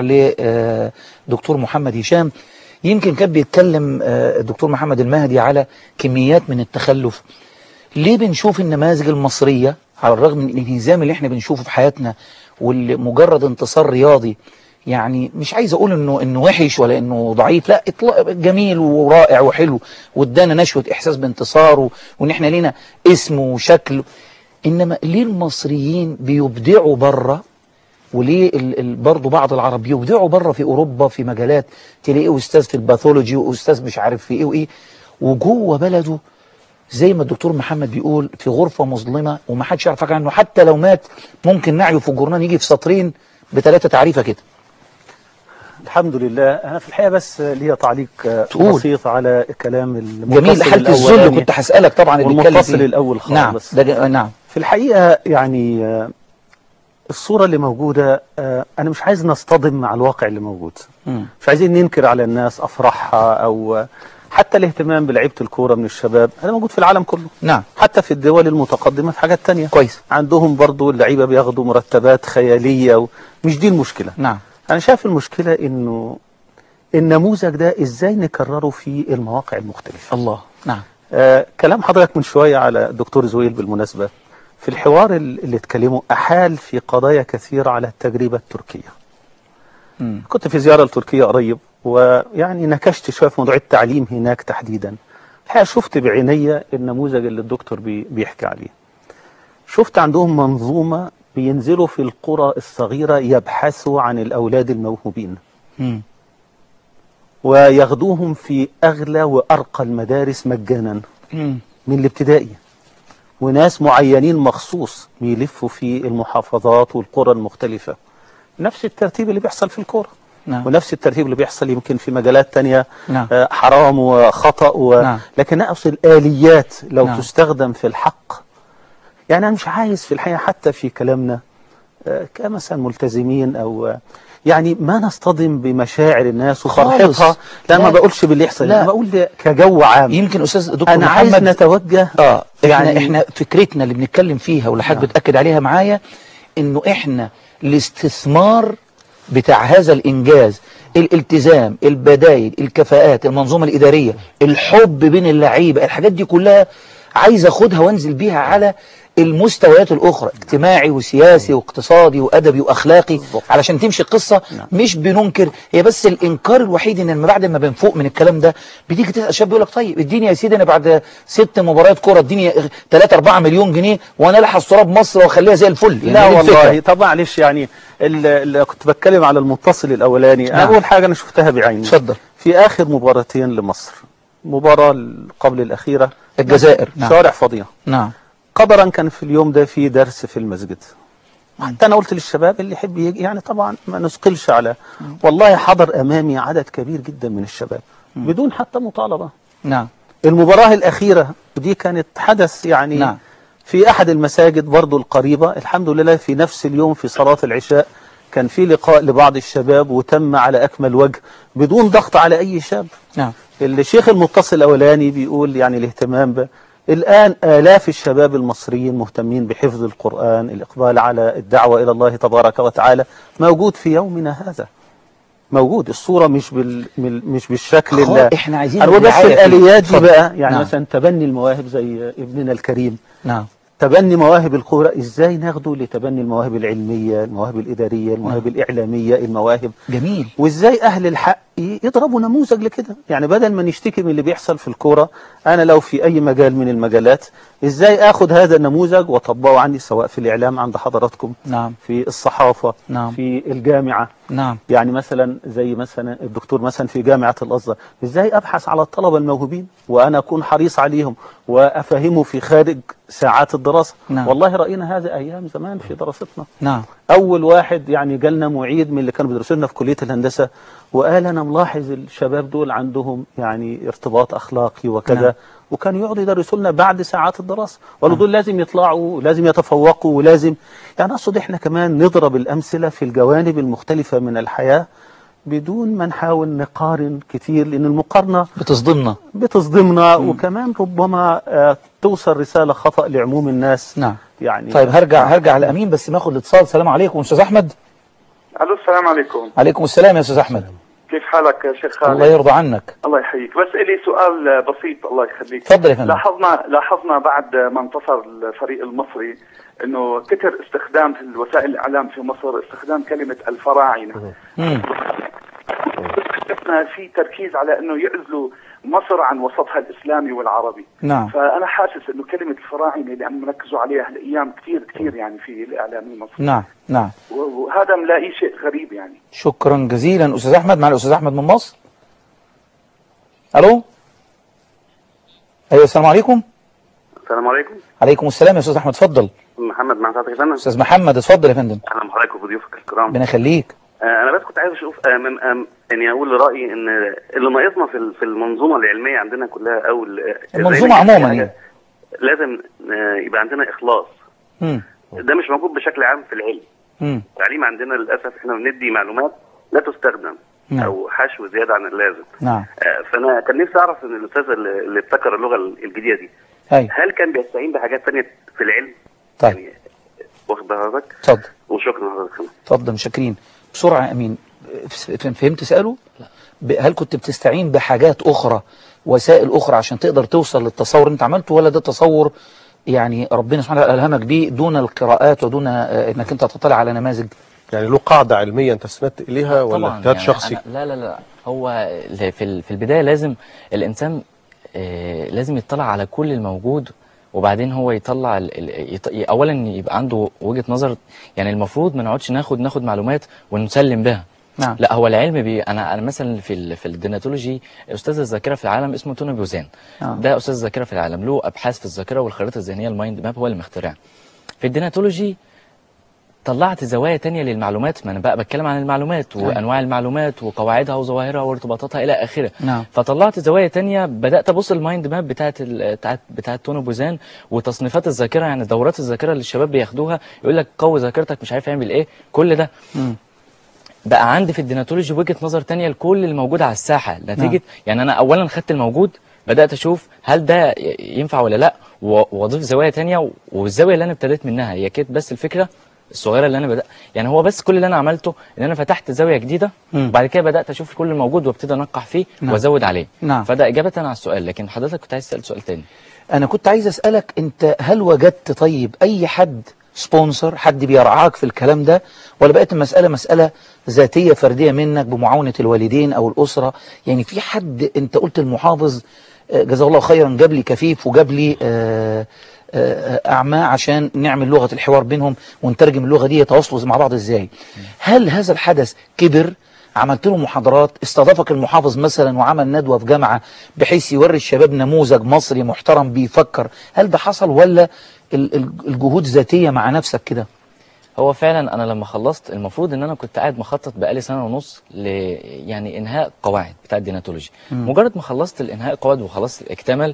لدكتور محمد هشام يمكن كان بيتكلم آه، الدكتور محمد المهدي على كميات من التخلف ليه بنشوف النماذج المصرية على الرغم من الانهزام اللي احنا بنشوفه في حياتنا والمجرد انتصار رياضي يعني مش عايز اقول انه انه وحش ولا انه ضعيف لا اطلاق جميل ورائع وحلو وادانا نشوة احساس بانتصاره وان احنا لينا اسم وشكل انما ليه المصريين بيبدعوا بره وليه ال- ال- برضه بعض العرب يبدعوا بره في اوروبا في مجالات تلاقيه استاذ في الباثولوجي واستاذ مش عارف في ايه وايه وجوه بلده زي ما الدكتور محمد بيقول في غرفه مظلمه ومحدش يعرف حاجه عنه حتى لو مات ممكن نعيه في الجورنال يجي في سطرين بثلاثه تعريفه كده الحمد لله انا في الحقيقه بس ليا تعليق آه، تقول. بسيط على كلام المتصل جميل حاله الذل الأولاني كنت هسالك طبعا اللي بيتكلم والمتصل فيه. الاول نعم خالص ده ج- نعم في الحقيقه يعني آه، الصوره اللي موجوده آه، انا مش عايز نصطدم مع الواقع اللي موجود مم. مش عايزين ننكر على الناس افراحها او آه، حتى الاهتمام بلعيبه الكوره من الشباب هذا موجود في العالم كله نعم حتى في الدول المتقدمه في حاجات تانية كويس عندهم برضو اللعيبه بياخدوا مرتبات خياليه ومش دي المشكله نعم انا شايف المشكله انه النموذج ده ازاي نكرره في المواقع المختلفه الله نعم آه كلام حضرتك من شويه على الدكتور زويل بالمناسبه في الحوار ال- اللي اتكلموا احال في قضايا كثيره على التجربه التركيه مم. كنت في زياره لتركيا قريب ويعني نكشت شويه في موضوع التعليم هناك تحديدا الحقيقه شفت بعيني النموذج اللي الدكتور بي بيحكي عليه شفت عندهم منظومه بينزلوا في القرى الصغيره يبحثوا عن الاولاد الموهوبين مم. وياخدوهم في اغلى وارقى المدارس مجانا مم. من الابتدائي وناس معينين مخصوص بيلفوا في المحافظات والقرى المختلفة نفس الترتيب اللي بيحصل في الكورة نعم ونفس الترتيب اللي بيحصل يمكن في مجالات تانية نعم. آه، حرام وخطأ و... نعم. لكن أقصد الآليات لو نعم. تستخدم في الحق يعني أنا مش عايز في الحقيقة حتى في كلامنا آه، كمثلا ملتزمين أو آه، يعني ما نصطدم بمشاعر الناس خالص. وفرحتها لا, لا. ما بقولش باللي يحصل لا. انا بقول ده كجو عام يمكن استاذ دكتور انا عايز محمد نتوجه اه احنا يعني- احنا فكرتنا اللي بنتكلم فيها واللي حضرتك نعم. بتاكد عليها معايا انه احنا الاستثمار بتاع هذا الانجاز الالتزام البدايل الكفاءات المنظومه الاداريه الحب بين اللعيبه الحاجات دي كلها عايز اخدها وانزل بيها على المستويات الاخرى اجتماعي وسياسي واقتصادي وادبي واخلاقي علشان تمشي القصه مش بننكر هي بس الانكار الوحيد ان لما بعد ما بنفوق من الكلام ده بتيجي تسال شاب يقول لك طيب اديني يا سيدي انا بعد ست مباريات كوره اديني 3 4 مليون جنيه وانا الحس تراب مصر واخليها زي الفل يعني لا دي الفكرة. والله طب معلش يعني اللي كنت بتكلم على المتصل الاولاني انا نعم. اول حاجه انا شفتها بعيني اتفضل في اخر مباراتين لمصر مباراه قبل الاخيره الجزائر نعم شوارع فاضيه نعم قدرا كان في اليوم ده في درس في المسجد حتى انا قلت للشباب اللي يحب يجي يعني طبعا ما نثقلش على والله حضر امامي عدد كبير جدا من الشباب بدون حتى مطالبه نعم المباراة الأخيرة ودي كانت حدث يعني نعم. في أحد المساجد برضو القريبة الحمد لله في نفس اليوم في صلاة العشاء كان في لقاء لبعض الشباب وتم على أكمل وجه بدون ضغط على أي شاب نعم الشيخ المتصل الأولاني بيقول يعني الاهتمام ب... الآن آلاف الشباب المصريين مهتمين بحفظ القرآن الإقبال على الدعوة إلى الله تبارك وتعالى موجود في يومنا هذا موجود الصورة مش بال... مل- مش بالشكل خالص، اللي إحنا عايزين أنا بقول بس الرعاية فيه. الآليات دي اتفضل. بقى يعني نعم. مثلا تبني المواهب زي ابننا الكريم نعم تبني مواهب الكورة ازاي ناخده لتبني المواهب العلمية المواهب الإدارية المواهب الإعلامية المواهب جميل وازاي اهل الحق ي- يضربوا نموذج لكده يعني بدل ما نشتكي من اللي بيحصل في الكوره انا لو في اي مجال من المجالات ازاي اخد هذا النموذج واطبقه عندي سواء في الاعلام عند حضراتكم نعم في الصحافه نعم. في الجامعه نعم يعني مثلا زي مثلا الدكتور مثلا في جامعه الازهر ازاي ابحث على الطلبه الموهوبين وانا اكون حريص عليهم وافهمه في خارج ساعات الدراسه نعم. والله راينا هذا ايام زمان في دراستنا نعم اول واحد يعني جالنا معيد من اللي كانوا بيدرسوا لنا في كليه الهندسه وقال انا ملاحظ الشباب دول عندهم يعني ارتباط اخلاقي وكذا نعم. وكانوا يقعدوا يدرسوا لنا بعد ساعات الدراسه وقالوا دول لازم يطلعوا ولازم يتفوقوا ولازم يعني اقصد احنا كمان نضرب الامثله في الجوانب المختلفه من الحياه بدون ما نحاول نقارن كتير لان المقارنه بتصدمنا بتصدمنا وكمان ربما آه، توصل رساله خطا لعموم الناس نعم يعني طيب هرجع هرجع لامين بس ناخد الاتصال السلام عليكم استاذ احمد الو السلام عليكم عليكم السلام يا استاذ احمد كيف حالك يا شيخ خالد الله يرضى عنك الله يحييك بس لي سؤال بسيط الله يخليك تفضل يا فندم لاحظنا لاحظنا بعد ما انتصر الفريق المصري انه كثر استخدام في وسائل الاعلام في مصر استخدام كلمه الفراعنه مم. شفنا في تركيز على انه يعزلوا مصر عن وسطها الاسلامي والعربي نعم فانا حاسس انه كلمه الفراعنه اللي عم مركزوا عليها هالايام كثير كثير يعني في الاعلام المصري نعم نعم وهذا ملاقيه شيء غريب يعني شكرا جزيلا استاذ احمد مع الاستاذ احمد من مصر الو ايوه السلام عليكم السلام عليكم عليكم السلام يا استاذ احمد اتفضل محمد مع حضرتك يا فندم استاذ محمد اتفضل يا فندم اهلا بحضرتك وبضيوفك الكرام ربنا يخليك آه انا بس كنت عايز اشوف آه من آه اني اقول رايي ان اللي ناقصنا في ال- في المنظومه العلميه عندنا كلها او ال- المنظومة العلمية عموما حاجة يعني. لازم آه يبقى عندنا اخلاص مم. ده مش موجود بشكل عام في العلم مم. التعليم عندنا للاسف احنا بندي معلومات لا تستخدم نعم. او حشو زياده عن اللازم نعم آه فانا كان نفسي اعرف ان الاستاذ اللي اللي ابتكر اللغه الجديده دي ايوه هل كان بيستعين بحاجات ثانيه في العلم؟ طيب يعني واخد بال حضرتك؟ اتفضل وشكرا لحضرتك اتفضل مشاكرين بسرعه يا امين ف- فهمت سؤاله ب- هل كنت بتستعين بحاجات اخرى وسائل اخرى عشان تقدر توصل للتصور اللي انت عملته ولا ده تصور يعني ربنا سبحانه وتعالى الهمك بيه دون القراءات ودون آه، انك انت تطلع على نماذج يعني له قاعده علميه انت استندت اليها ولا طبعا اجتهاد يعني شخصي أنا لا لا لا هو ال- في ال- في البدايه لازم الانسان آه، لازم يطلع على كل الموجود وبعدين هو يطلع ال- ال- يط- اولا يبقى عنده وجهه نظر يعني المفروض ما نقعدش ناخد ناخد معلومات ونسلم بها نعم لا هو العلم بي انا انا مثلا في ال في الديناتولوجي استاذ الذاكره في العالم اسمه توني بوزان آه. ده استاذ الذاكره في العالم له ابحاث في الذاكره والخريطه الذهنيه المايند ماب هو اللي مخترعها في الديناتولوجي طلعت زوايا تانية للمعلومات ما انا بقى بتكلم عن المعلومات وانواع المعلومات وقواعدها وظواهرها وارتباطاتها الى اخره نعم. فطلعت زوايا تانية بدات ابص المايند ماب بتاعت ال- بتاعت بتاعت تونو بوزان وتصنيفات الذاكره يعني دورات الذاكره اللي الشباب بياخدوها يقول لك قوي ذاكرتك مش عارف يعمل ايه كل ده مم. بقى عندي في الديناتولوجي وجهه نظر تانية لكل الموجود على الساحه نتيجه نعم. يعني انا اولا خدت الموجود بدات اشوف هل ده ي- ينفع ولا لا و- واضيف زوايا تانية والزاويه اللي انا ابتديت منها هي كانت بس الفكره الصغيره اللي انا بدأ يعني هو بس كل اللي انا عملته ان انا فتحت زاويه جديده مم. وبعد كده بدات اشوف كل الموجود وابتدي انقح فيه نعم. وازود عليه نعم. فده اجابه على السؤال لكن حضرتك كنت عايز تسال سؤال تاني انا كنت عايز اسالك انت هل وجدت طيب اي حد سبونسر حد بيرعاك في الكلام ده ولا بقت المساله مساله ذاتيه فرديه منك بمعاونه الوالدين او الاسره يعني في حد انت قلت المحافظ آه، جزاه الله خيرا جاب لي كفيف وجاب لي آه، آه، اعمى عشان نعمل لغه الحوار بينهم ونترجم اللغه دي يتواصلوا مع بعض ازاي هل هذا الحدث كبر عملت له محاضرات استضافك المحافظ مثلا وعمل ندوة في جامعة بحيث يوري الشباب نموذج مصري محترم بيفكر هل ده حصل ولا ال- ال- الجهود ذاتية مع نفسك كده هو فعلا انا لما خلصت المفروض ان انا كنت قاعد مخطط بقالي سنه ونص ل يعني انهاء قواعد بتاع الديناتولوجي مجرد ما خلصت الانهاء قواعد وخلصت الاكتمل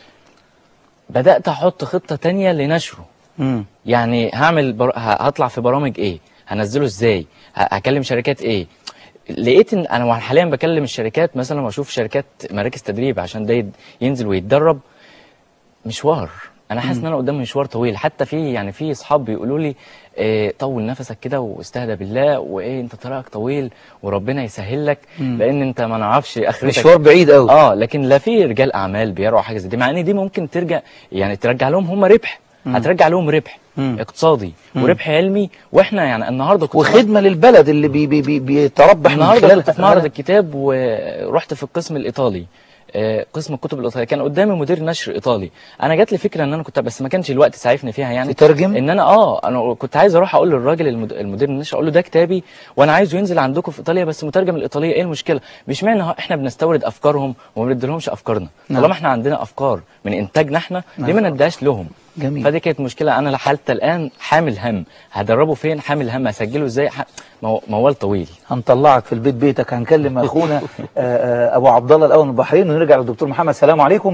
بدات احط خطه تانية لنشره مم. يعني هعمل بر... ه- هطلع في برامج ايه هنزله ازاي ه- هكلم شركات ايه لقيت ان انا حاليا بكلم الشركات مثلا واشوف شركات مراكز تدريب عشان ده يد- ينزل ويتدرب مشوار انا حاسس ان انا قدام مشوار طويل حتى في يعني في اصحاب بيقولوا لي إيه طول نفسك كده واستهدى بالله وايه انت طريقك طويل وربنا يسهل لك لان انت ما نعرفش اخرتك مشوار بعيد قوي اه لكن لا في رجال اعمال بيرعوا حاجه زي دي مع ان دي ممكن ترجع يعني ترجع لهم هم ربح هترجع لهم ربح مم. اقتصادي وربح علمي واحنا يعني النهارده كنت وخدمة للبلد اللي بي بي بي بيتربح من النهارده خلالها كنت في معرض الكتاب ورحت في القسم الايطالي آه، قسم الكتب الايطاليه كان قدامي مدير نشر ايطالي انا جات لي فكره ان انا كنت بس ما كانش الوقت سعيفني فيها يعني تترجم؟ ان انا اه انا كنت عايز اروح اقول للراجل المد- المدير النشر اقول له ده كتابي وانا عايزه ينزل عندكم في ايطاليا بس مترجم الايطاليه ايه المشكله مش معنى هو- احنا بنستورد افكارهم وما بنديلهمش افكارنا نعم. طالما احنا عندنا افكار من انتاجنا احنا ليه ما نديهاش لهم جميل. فدي كانت مشكله انا حتى الان حامل هم هدربه فين حامل هم هسجله ازاي ح- مو- موال طويل هنطلعك في البيت بيتك هنكلم اخونا آه، آه، ابو عبد الله الاول من البحرين ونرجع للدكتور محمد السلام عليكم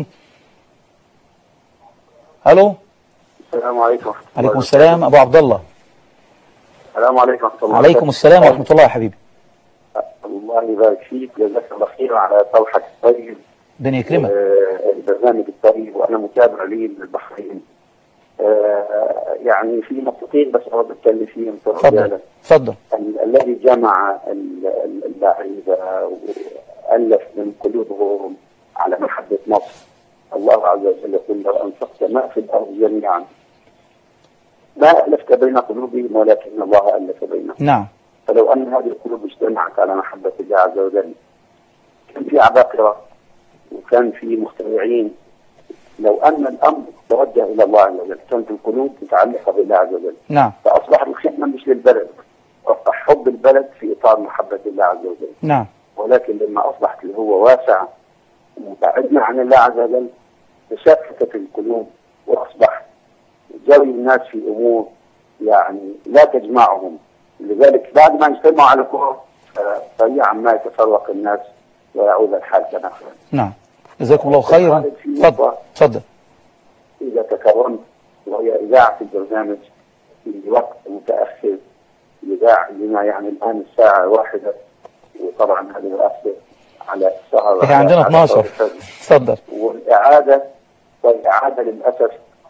الو السلام عليكم ورحمة الله عليكم السلام ابو عبد الله السلام عليكم ورحمة الله عليكم السلام ورحمة الله يا حبيبي الله يبارك فيك جزاك الله خير على طرحك الطيب ربنا يكرمك آه، البرنامج الطيب وأنا متابع لي للبحرين آه، يعني في نقطتين بس أود أتكلم فيهم في اتفضل الرجالة. اتفضل ال- الذي جمع ال- ال- اللعيبة وألف من قلوبهم على محبة مصر الله عز وجل يقول لو أنفقت ما في الأرض جميعا ما ألفت بين قلوبهم ولكن الله ألف بينهم نعم فلو أن هذه القلوب اجتمعت على محبة الله عز وجل كان في عباقرة وكان في مخترعين لو أن الأمر توجه إلى الله عز وجل كانت القلوب متعلقة بالله عز وجل نعم فأصبحت الخدمة مش للبلد أصبح حب البلد في إطار محبة الله عز وجل نعم ولكن لما أصبحت اللي هو واسع وبعدنا عن الله عز وجل تشتتت القلوب وأصبح جري الناس في أمور يعني لا تجمعهم لذلك بعد ما يجتمعوا على كرة سريعا ما يتفرق الناس ويعود الحال كما كان نعم جزاكم الله خيرا اتفضل اتفضل إذا تكرمت وهي إذاعة البرنامج في وقت متأخر إذاعة لنا يعني الآن الساعة واحدة وطبعا هذا يؤثر على السهر احنا عندنا على 12 صوت الفجر. اتفضل والإعادة والإعادة للأسف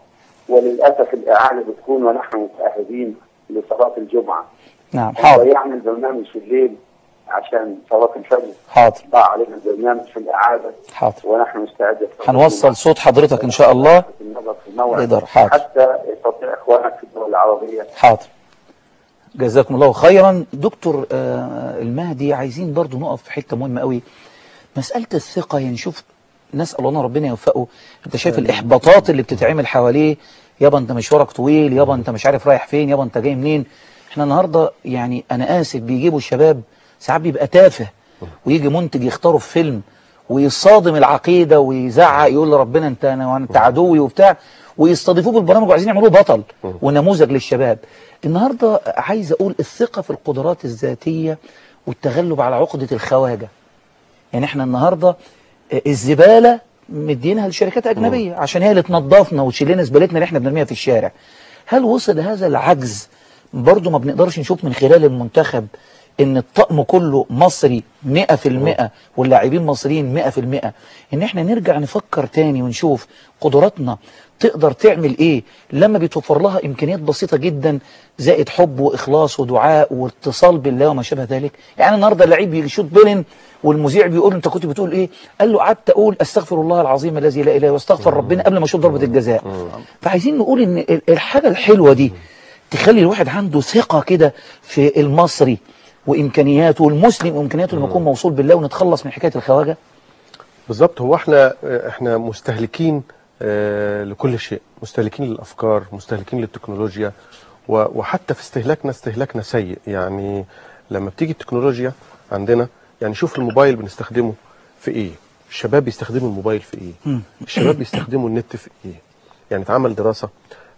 وللأسف الإعادة بتكون ونحن متأهبين لصلاة الجمعة نعم حاضر ضيعنا البرنامج في الليل عشان صلاة الفجر حاضر ضاع علينا البرنامج في الإعادة حاضر ونحن مستعدين هنوصل صوت حضرتك ان شاء الله النظر في الموعد نقدر حاضر حتى يستطيع إخوانك في الدول العربية حاضر جزاكم الله خيرا دكتور آه، المهدي عايزين برضو نقف في حتة مهمة قوي مسألة الثقة يعني شوف نسأل الله ربنا يوفقه انت شايف الإحباطات اللي بتتعمل حواليه يابا انت مشوارك طويل يابا انت مش عارف رايح فين يابا انت جاي منين احنا النهاردة يعني انا اسف بيجيبوا الشباب ساعات بيبقى تافه ويجي منتج يختاره في فيلم ويصادم العقيدة ويزعق يقول لربنا انت انا انت عدوي وبتاع ويستضيفوه بالبرامج وعايزين يعملوه بطل ونموذج للشباب النهاردة عايز اقول الثقة في القدرات الذاتية والتغلب على عقدة الخواجة يعني احنا النهاردة آه، الزبالة مدينها لشركات أجنبية عشان هي اللي تنظفنا وتشيل لنا زبالتنا اللي احنا بنرميها في الشارع هل وصل هذا العجز برضو ما بنقدرش نشوف من خلال المنتخب ان الطقم كله مصري 100% واللاعبين مصريين 100% ان احنا نرجع نفكر تاني ونشوف قدراتنا تقدر تعمل ايه لما بيتوفر لها امكانيات بسيطة جدا زائد حب واخلاص ودعاء واتصال بالله وما شابه ذلك يعني النهارده اللعيب يشوط بيلن والمذيع بيقول له انت كنت بتقول ايه قال له قعدت اقول استغفر الله العظيم الذي لا اله الا هو واستغفر ربنا قبل ما اشوط ضربة الجزاء فعايزين نقول ان ال- الحاجة الحلوة دي تخلي الواحد عنده ثقة كده في المصري وامكانياته والمسلم وامكانياته لما يكون موصول بالله ونتخلص من حكاية الخواجة بالظبط هو احنا احنا مستهلكين آه، لكل شيء مستهلكين للافكار مستهلكين للتكنولوجيا و- وحتى في استهلاكنا استهلاكنا سيء يعني لما بتيجي التكنولوجيا عندنا يعني شوف الموبايل بنستخدمه في ايه الشباب بيستخدموا الموبايل في ايه الشباب بيستخدموا النت في ايه يعني اتعمل دراسة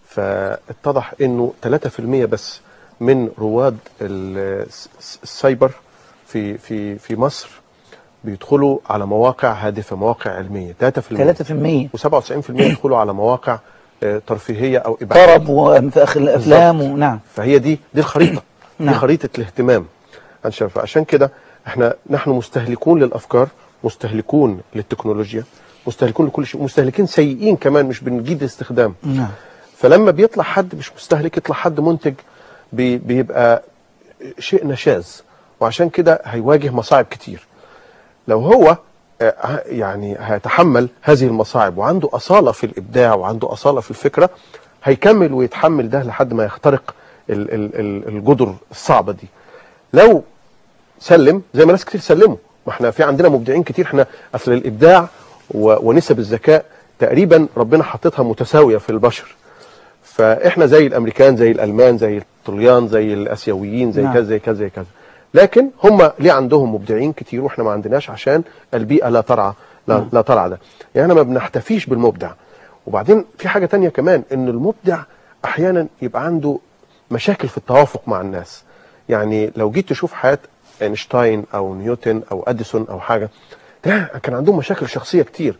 فاتضح انه 3% بس من رواد ال- الس- السايبر في في في مصر بيدخلوا على مواقع هادفة مواقع علمية 3% 3% و97% يدخلوا على مواقع آه، ترفيهية أو إباحية طرب وافلام ونعم فهي دي دي الخريطة دي نعم. خريطة الاهتمام عشان فعشان كده احنا نحن مستهلكون للأفكار مستهلكون للتكنولوجيا مستهلكون لكل شيء مستهلكين سيئين كمان مش بنجيد الاستخدام نعم فلما بيطلع حد مش مستهلك يطلع حد منتج بي بيبقى شيء نشاز وعشان كده هيواجه مصاعب كتير لو هو آه، يعني هيتحمل هذه المصاعب وعنده أصالة في الإبداع وعنده أصالة في الفكرة هيكمل ويتحمل ده لحد ما يخترق ال- ال- ال- الجدر الصعبة دي لو سلم زي ما ناس كتير سلموا ما احنا في عندنا مبدعين كتير احنا اصل الابداع و- ونسب الذكاء تقريبا ربنا حطتها متساويه في البشر فاحنا زي الامريكان زي الالمان زي الطليان زي الاسيويين زي نعم. كذا زي كذا زي كذا لكن هم ليه عندهم مبدعين كتير واحنا ما عندناش عشان البيئه لا ترعى لا, لا ترعى ده يعني احنا ما بنحتفيش بالمبدع وبعدين في حاجه تانية كمان ان المبدع احيانا يبقى عنده مشاكل في التوافق مع الناس يعني لو جيت تشوف حياه اينشتاين او نيوتن او اديسون او حاجه تلاقي كان عندهم مشاكل شخصيه كتير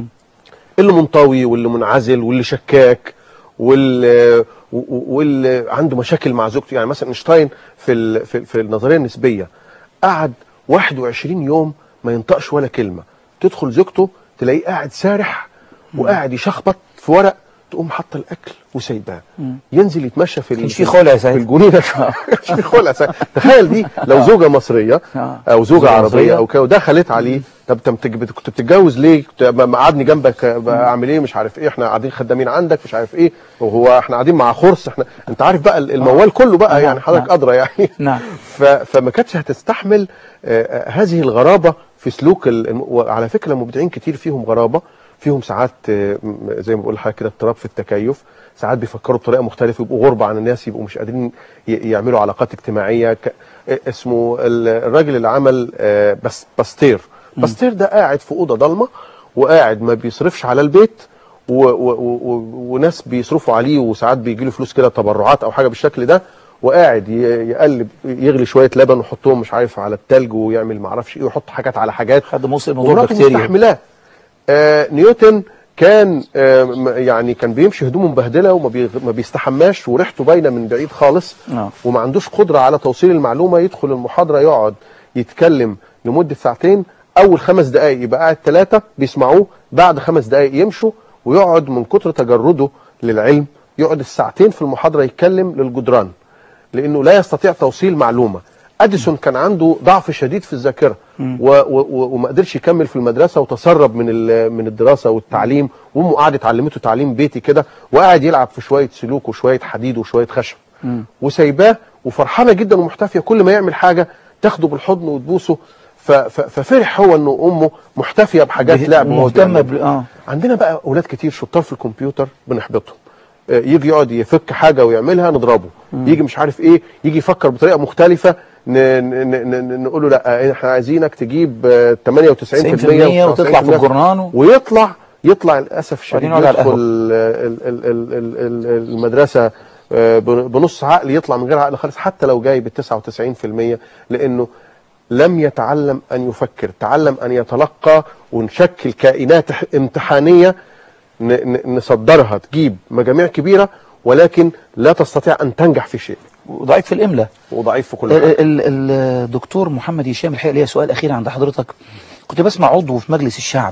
اللي منطوي واللي منعزل واللي شكاك واللي واللي عنده مشاكل مع زوجته يعني مثلا اينشتاين في ال- في, في النظريه النسبيه قعد 21 يوم ما ينطقش ولا كلمه تدخل زوجته تلاقيه قاعد سارح وقاعد يشخبط في ورق تقوم حاطه الاكل وسايباه ينزل يتمشى في ال- كانش في خلع في ساعتها. الجنينه مش في خلع ساعتها. تخيل دي لو زوجه مصريه آه. او زوجه زوجة عربيه مصرية. او كده ودخلت عليه طب طب بت- كنت بتتجوز ليه؟ كنت م- قعدني جنبك آه، اعمل ايه مش عارف ايه احنا قاعدين خدامين عندك مش عارف ايه وهو احنا قاعدين مع خرس احنا انت عارف بقى الموال كله بقى نعم، يعني حضرتك نعم. ادرى يعني نعم. ف... فما كانتش هتستحمل آه، آه، هذه الغرابه في سلوك ال- الم- وعلى فكره المبدعين كتير فيهم غرابه فيهم ساعات آه، م- زي ما بقول لحضرتك كده اضطراب في التكيف ساعات بيفكروا بطريقه مختلفه يبقوا غربه عن الناس يبقوا مش قادرين ي- يعملوا علاقات اجتماعيه ك... آه، اسمه ال- الراجل اللي عمل آه، بس باستير باستير ده قاعد في اوضه ضلمه وقاعد ما بيصرفش على البيت و و و و وناس بيصرفوا عليه وساعات بيجي له فلوس كده تبرعات او حاجه بالشكل ده وقاعد ي- يقلب يغلي شويه لبن ويحطهم مش عارف على التلج ويعمل معرفش ايه ويحط حاجات على حاجات حد موصل موضوع ومراته بكتيريا مستحملاه آه نيوتن كان آه م- يعني كان بيمشي هدومه مبهدله وما بي ما بيستحماش وريحته باينه من بعيد خالص آه. وما عندوش قدره على توصيل المعلومه يدخل المحاضره يقعد يتكلم لمده ساعتين اول خمس دقائق يبقى قاعد ثلاثه بيسمعوه بعد خمس دقائق يمشوا ويقعد من كتر تجرده للعلم يقعد الساعتين في المحاضره يتكلم للجدران لانه لا يستطيع توصيل معلومه اديسون كان عنده ضعف شديد في الذاكره و و و وما قدرش يكمل في المدرسه وتسرب من ال- من الدراسه والتعليم وامه قعدت علمته تعليم بيتي كده وقاعد يلعب في شويه سلوك وشويه حديد وشويه خشب وسايباه وفرحانه جدا ومحتفيه كل ما يعمل حاجه تاخده بالحضن وتبوسه ف- ف- ففرح هو انه امه محتفيه بحاجات لعب وهو مهتمه بيعملها. بل... اه عندنا بقى اولاد كتير شطار في الكمبيوتر بنحبطهم آه، يجي يقعد يفك حاجه ويعملها نضربه يجي مش عارف ايه يجي يفكر بطريقه مختلفه ن- ن- ن- ن- نقول له لا احنا عايزينك تجيب آه، 98% 90% وتطلع في الجورنان و- ويطلع يطلع للاسف الشديد وبعدين يقعد على يدخل ال- ال- ال- ال- ال- المدرسه آه، بن- بنص عقل يطلع من غير عقل خالص حتى لو جايب 99% لانه لم يتعلم ان يفكر تعلم ان يتلقى ونشكل كائنات ح- امتحانيه ن- ن- نصدرها تجيب مجاميع كبيره ولكن لا تستطيع ان تنجح في شيء وضعيف في الاملاء وضعيف في كل حاجه ال- ال- الدكتور محمد هشام الحقيقه ليا سؤال اخير عند حضرتك كنت بسمع عضو في مجلس الشعب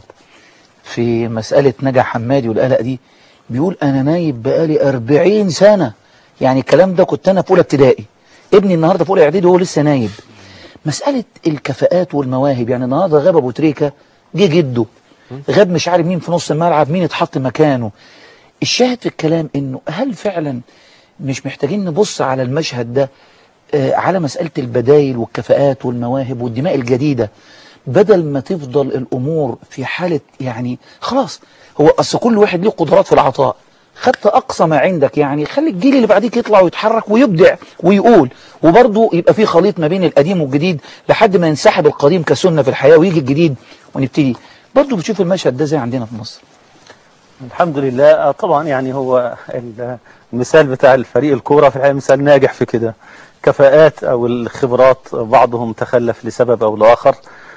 في مساله نجا حمادي والقلق دي بيقول انا نايب بقالي 40 سنه يعني الكلام ده كنت انا في اولى ابتدائي ابني النهارده في اولى اعدادي وهو لسه نايب مساله الكفاءات والمواهب يعني النهارده غاب ابو تريكه جه جده غاب مش عارف مين في نص الملعب مين اتحط مكانه الشاهد في الكلام انه هل فعلا مش محتاجين نبص على المشهد ده آه، على مسألة البدايل والكفاءات والمواهب والدماء الجديدة بدل ما تفضل الأمور في حالة يعني خلاص هو أصل كل واحد له قدرات في العطاء خدت أقصى ما عندك يعني خلي الجيل اللي بعديك يطلع ويتحرك ويبدع ويقول وبرضه يبقى في خليط ما بين القديم والجديد لحد ما ينسحب القديم كسنة في الحياة ويجي الجديد ونبتدي برضه بتشوف المشهد ده زي عندنا في مصر الحمد لله آه، طبعا يعني هو ال- المثال بتاع الفريق الكورة في الحقيقة مثال ناجح في كده كفاءات أو الخبرات بعضهم تخلف لسبب أو لآخر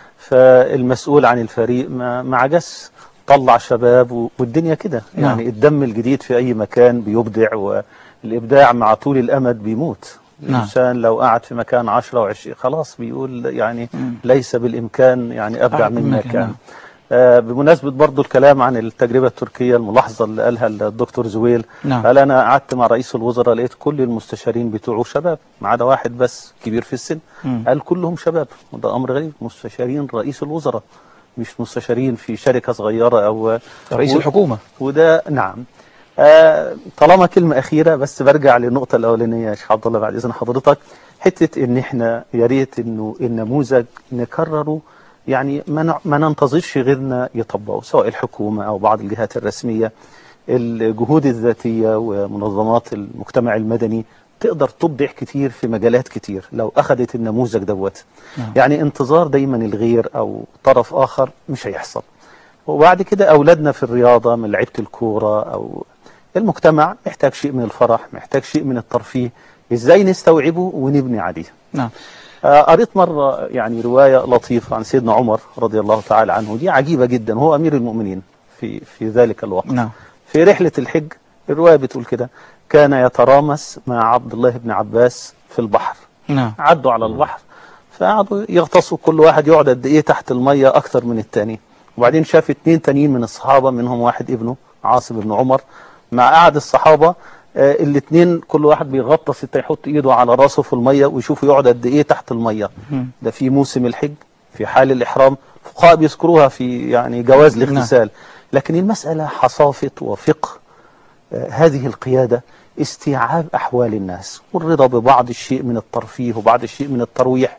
فالمسؤول عن الفريق ما ما عجز طلع شباب و- والدنيا كده نعم. يعني الدم الجديد في أي مكان بيبدع والإبداع مع طول الأمد بيموت نعم. الإنسان لو قعد في مكان 10 و20 خلاص بيقول يعني ليس بالإمكان يعني أبدع أعد مما مما كان كان. آه، بمناسبة برضو الكلام عن التجربة التركية الملاحظة اللي قالها الدكتور زويل نعم. قال أنا قعدت مع رئيس الوزراء لقيت كل المستشارين بتوعه شباب ما عدا واحد بس كبير في السن مم. قال كلهم شباب وده أمر غريب مستشارين رئيس الوزراء مش مستشارين في شركة صغيرة أو رئيس و- الحكومة وده نعم آه طالما كلمة أخيرة بس برجع للنقطة الأولانية يا شيخ عبد الله بعد إذن حضرتك حتة إن إحنا يا ريت إنه النموذج نكرره يعني ما نع- ما ننتظرش غيرنا يطبقوا سواء الحكومة أو بعض الجهات الرسمية الجهود الذاتية ومنظمات المجتمع المدني تقدر تبدع كتير في مجالات كتير لو أخذت النموذج دوت نعم. يعني انتظار دايما الغير أو طرف آخر مش هيحصل وبعد كده أولادنا في الرياضة من لعيبة الكورة أو المجتمع محتاج شيء من الفرح محتاج شيء من الترفيه إزاي نستوعبه ونبني عليه نعم آه، قريت مرة يعني رواية لطيفة عن سيدنا عمر رضي الله تعالى عنه دي عجيبة جدا هو أمير المؤمنين في في ذلك الوقت نعم في رحلة الحج الرواية بتقول كده كان يترامس مع عبد الله بن عباس في البحر نعم عدوا على البحر فقعدوا يغطسوا كل واحد يقعد قد ايه تحت الميه اكتر من التاني وبعدين شاف اتنين تانيين من الصحابه منهم واحد ابنه عاصم بن عمر مع قعد الصحابه آه الاتنين كل واحد بيغطس التاني يحط ايده على راسه في الميه ويشوف يقعد قد ايه تحت الميه مم. ده في موسم الحج في حال الاحرام فقهاء بيذكروها في يعني جواز الاغتسال لكن المساله حصافه وفقه آه، هذه القيادة استيعاب أحوال الناس والرضا ببعض الشيء من الترفيه وبعض الشيء من الترويح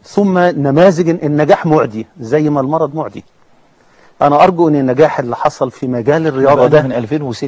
ثم نماذج النجاح معدي زي ما المرض معدي انا ارجو ان النجاح اللي حصل في مجال الرياضه ده ده من 2006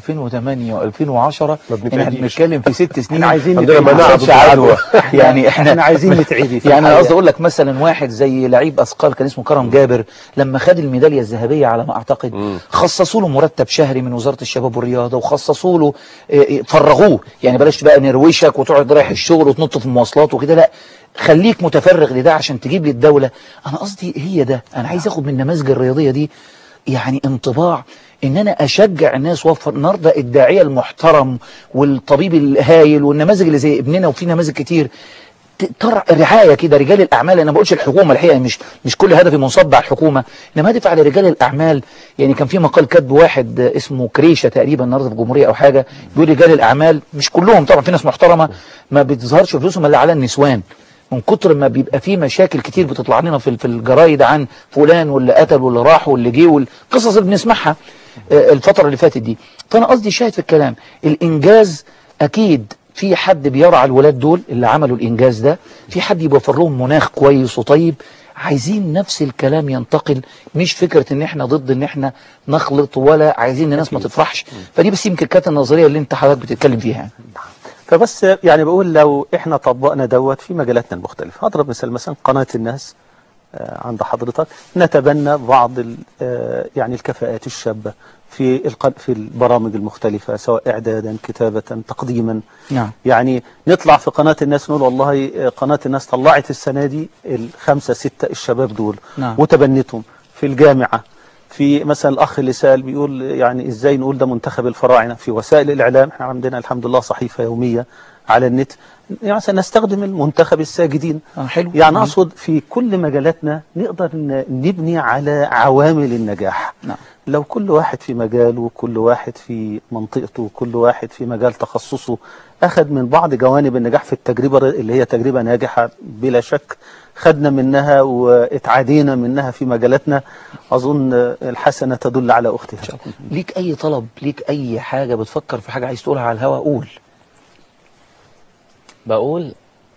و2008 و2010 ما احنا بنتعديش. بنتكلم في ست سنين احنا عايزين عندنا نتعدي. مناعة ما ضد حصلش عدوى العدوى. يعني احنا احنا عايزين نتعدي في يعني انا الحقيقة. قصدي اقول لك مثلا واحد زي لعيب اثقال كان اسمه كرم جابر لما خد الميداليه الذهبيه على ما اعتقد خصصوا له مرتب شهري من وزاره الشباب والرياضه وخصصوا له اه، اه، فرغوه يعني بلاش بقى نروشك وتقعد رايح الشغل وتنط في المواصلات وكده لا خليك متفرغ لده عشان تجيب لي الدوله انا قصدي هي ده انا عايز اخد من النماذج الرياضيه دي يعني انطباع ان انا اشجع الناس واوفر النهارده الداعيه المحترم والطبيب الهايل والنماذج اللي زي ابننا وفي نماذج كتير ت- ترى رعايه كده رجال الاعمال انا ما بقولش الحكومه الحقيقه مش مش كل هدفي منصب على الحكومه انما هدف على رجال الاعمال يعني كان في مقال كاتب واحد آه، اسمه كريشه تقريبا النهارده في الجمهوريه او حاجه بيقول رجال الاعمال مش كلهم طبعا في ناس محترمه ما بتظهرش فلوسهم الا على النسوان من كتر ما بيبقى في مشاكل كتير بتطلع لنا في في الجرايد عن فلان واللي قتل واللي راح واللي جه والقصص اللي بنسمعها آه، الفتره اللي فاتت دي فانا قصدي شاهد في الكلام الانجاز اكيد في حد بيرعى الولاد دول اللي عملوا الانجاز ده في حد يوفر لهم مناخ كويس وطيب عايزين نفس الكلام ينتقل مش فكرة ان احنا ضد ان احنا نخلط ولا عايزين الناس ما تفرحش فدي بس يمكن كانت النظرية اللي انت حضرتك بتتكلم فيها يعني. فبس يعني بقول لو احنا طبقنا دوت في مجالاتنا المختلفة هضرب مثال مثلا قناة الناس آه، عند حضرتك نتبنى بعض ال- آه، يعني الكفاءات الشابة في الق- في البرامج المختلفة سواء إعدادا كتابة تقديما نعم يعني نطلع في قناة الناس نقول والله آه، قناة الناس طلعت السنة دي الخمسة ستة الشباب دول نعم. وتبنتهم في الجامعة في مثلا الأخ اللي سأل بيقول يعني إزاي نقول ده منتخب الفراعنة في وسائل الإعلام احنا عندنا الحمد لله صحيفة يومية على النت يعني مثلا نستخدم المنتخب الساجدين آه حلو يعني أقصد في كل مجالاتنا نقدر ن- نبني على عوامل النجاح نعم. لو كل واحد في مجاله كل واحد في منطقته كل واحد في مجال تخصصه أخذ من بعض جوانب النجاح في التجربة اللي هي تجربة ناجحة بلا شك خدنا منها واتعادينا منها في مجالاتنا أظن الحسنة تدل على أختها ليك اي طلب ليك اي حاجة بتفكر في حاجة عايز تقولها على الهوا قول بقول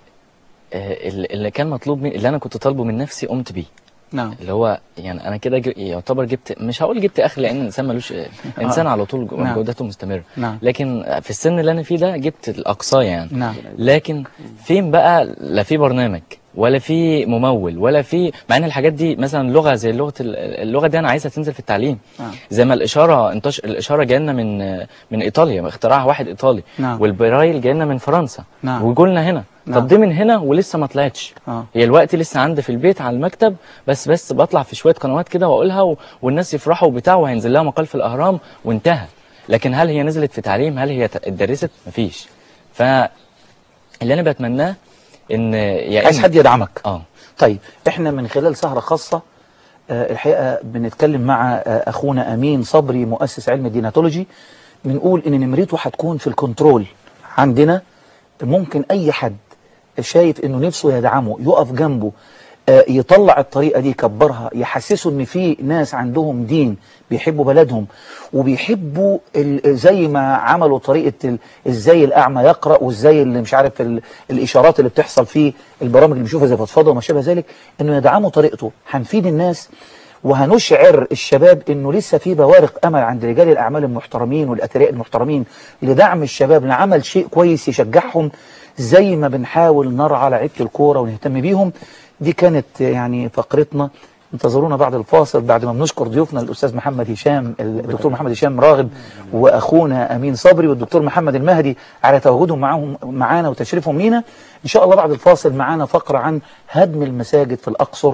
آه، اللي اللي كان مطلوب مني اللي انا كنت طالبه من نفسي قمت بيه نعم اللي هو يعني انا كده جو- يعتبر جبت مش هقول جبت اخر لان الانسان ملوش انسان على طول جو- نعم. جودته مستمره نعم. لكن في السن اللي انا فيه ده جبت الاقصى يعني نعم لكن فين بقى لا في برنامج ولا في ممول ولا في مع ان الحاجات دي مثلا لغه زي لغه ال- اللغه دي انا عايزها تنزل في التعليم نعم. زي ما الاشاره انتش الاشاره جايه من من ايطاليا اختراعها واحد ايطالي نعم. والبرايل جايه من فرنسا نعم. وجولنا هنا نعم. طب دي من هنا ولسه ما طلعتش آه. هي الوقت لسه عندي في البيت على المكتب بس بس بطلع في شويه قنوات كده واقولها و... والناس يفرحوا وبتاع وهينزل لها مقال في الاهرام وانتهى لكن هل هي نزلت في تعليم هل هي ت- اتدرست مفيش فاللي انا بتمناه ان يا عايز إما- حد يدعمك اه طيب احنا من خلال سهرة خاصة آه، الحقيقة بنتكلم مع آه، أخونا أمين صبري مؤسس علم الديناتولوجي بنقول إن نمرته هتكون في الكنترول عندنا ممكن أي حد شايف إنه نفسه يدعمه يقف جنبه آه، يطلع الطريقة دي يكبرها يحسسوا إن في ناس عندهم دين بيحبوا بلدهم وبيحبوا ال- زي ما عملوا طريقة ال- ازاي الأعمى يقرأ وازاي اللي مش عارف ال- الإشارات اللي بتحصل في البرامج اللي بيشوفها زي فضفضة وما شابه ذلك إنه يدعموا طريقته هنفيد الناس وهنشعر الشباب انه لسه في بوارق امل عند رجال الاعمال المحترمين والاثرياء المحترمين لدعم الشباب لعمل شيء كويس يشجعهم زي ما بنحاول نرعى لعيبه الكوره ونهتم بيهم دي كانت يعني فقرتنا انتظرونا بعد الفاصل بعد ما بنشكر ضيوفنا الاستاذ محمد هشام الدكتور محمد هشام راغب واخونا امين صبري والدكتور محمد المهدي على تواجدهم معاهم معانا وتشريفهم لينا ان شاء الله بعد الفاصل معانا فقره عن هدم المساجد في الاقصر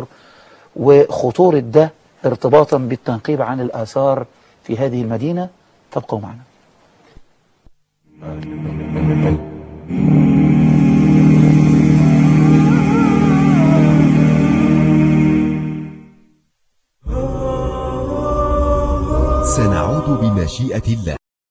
وخطورة ده ارتباطا بالتنقيب عن الآثار في هذه المدينة تبقوا معنا سنعود بمشيئة الله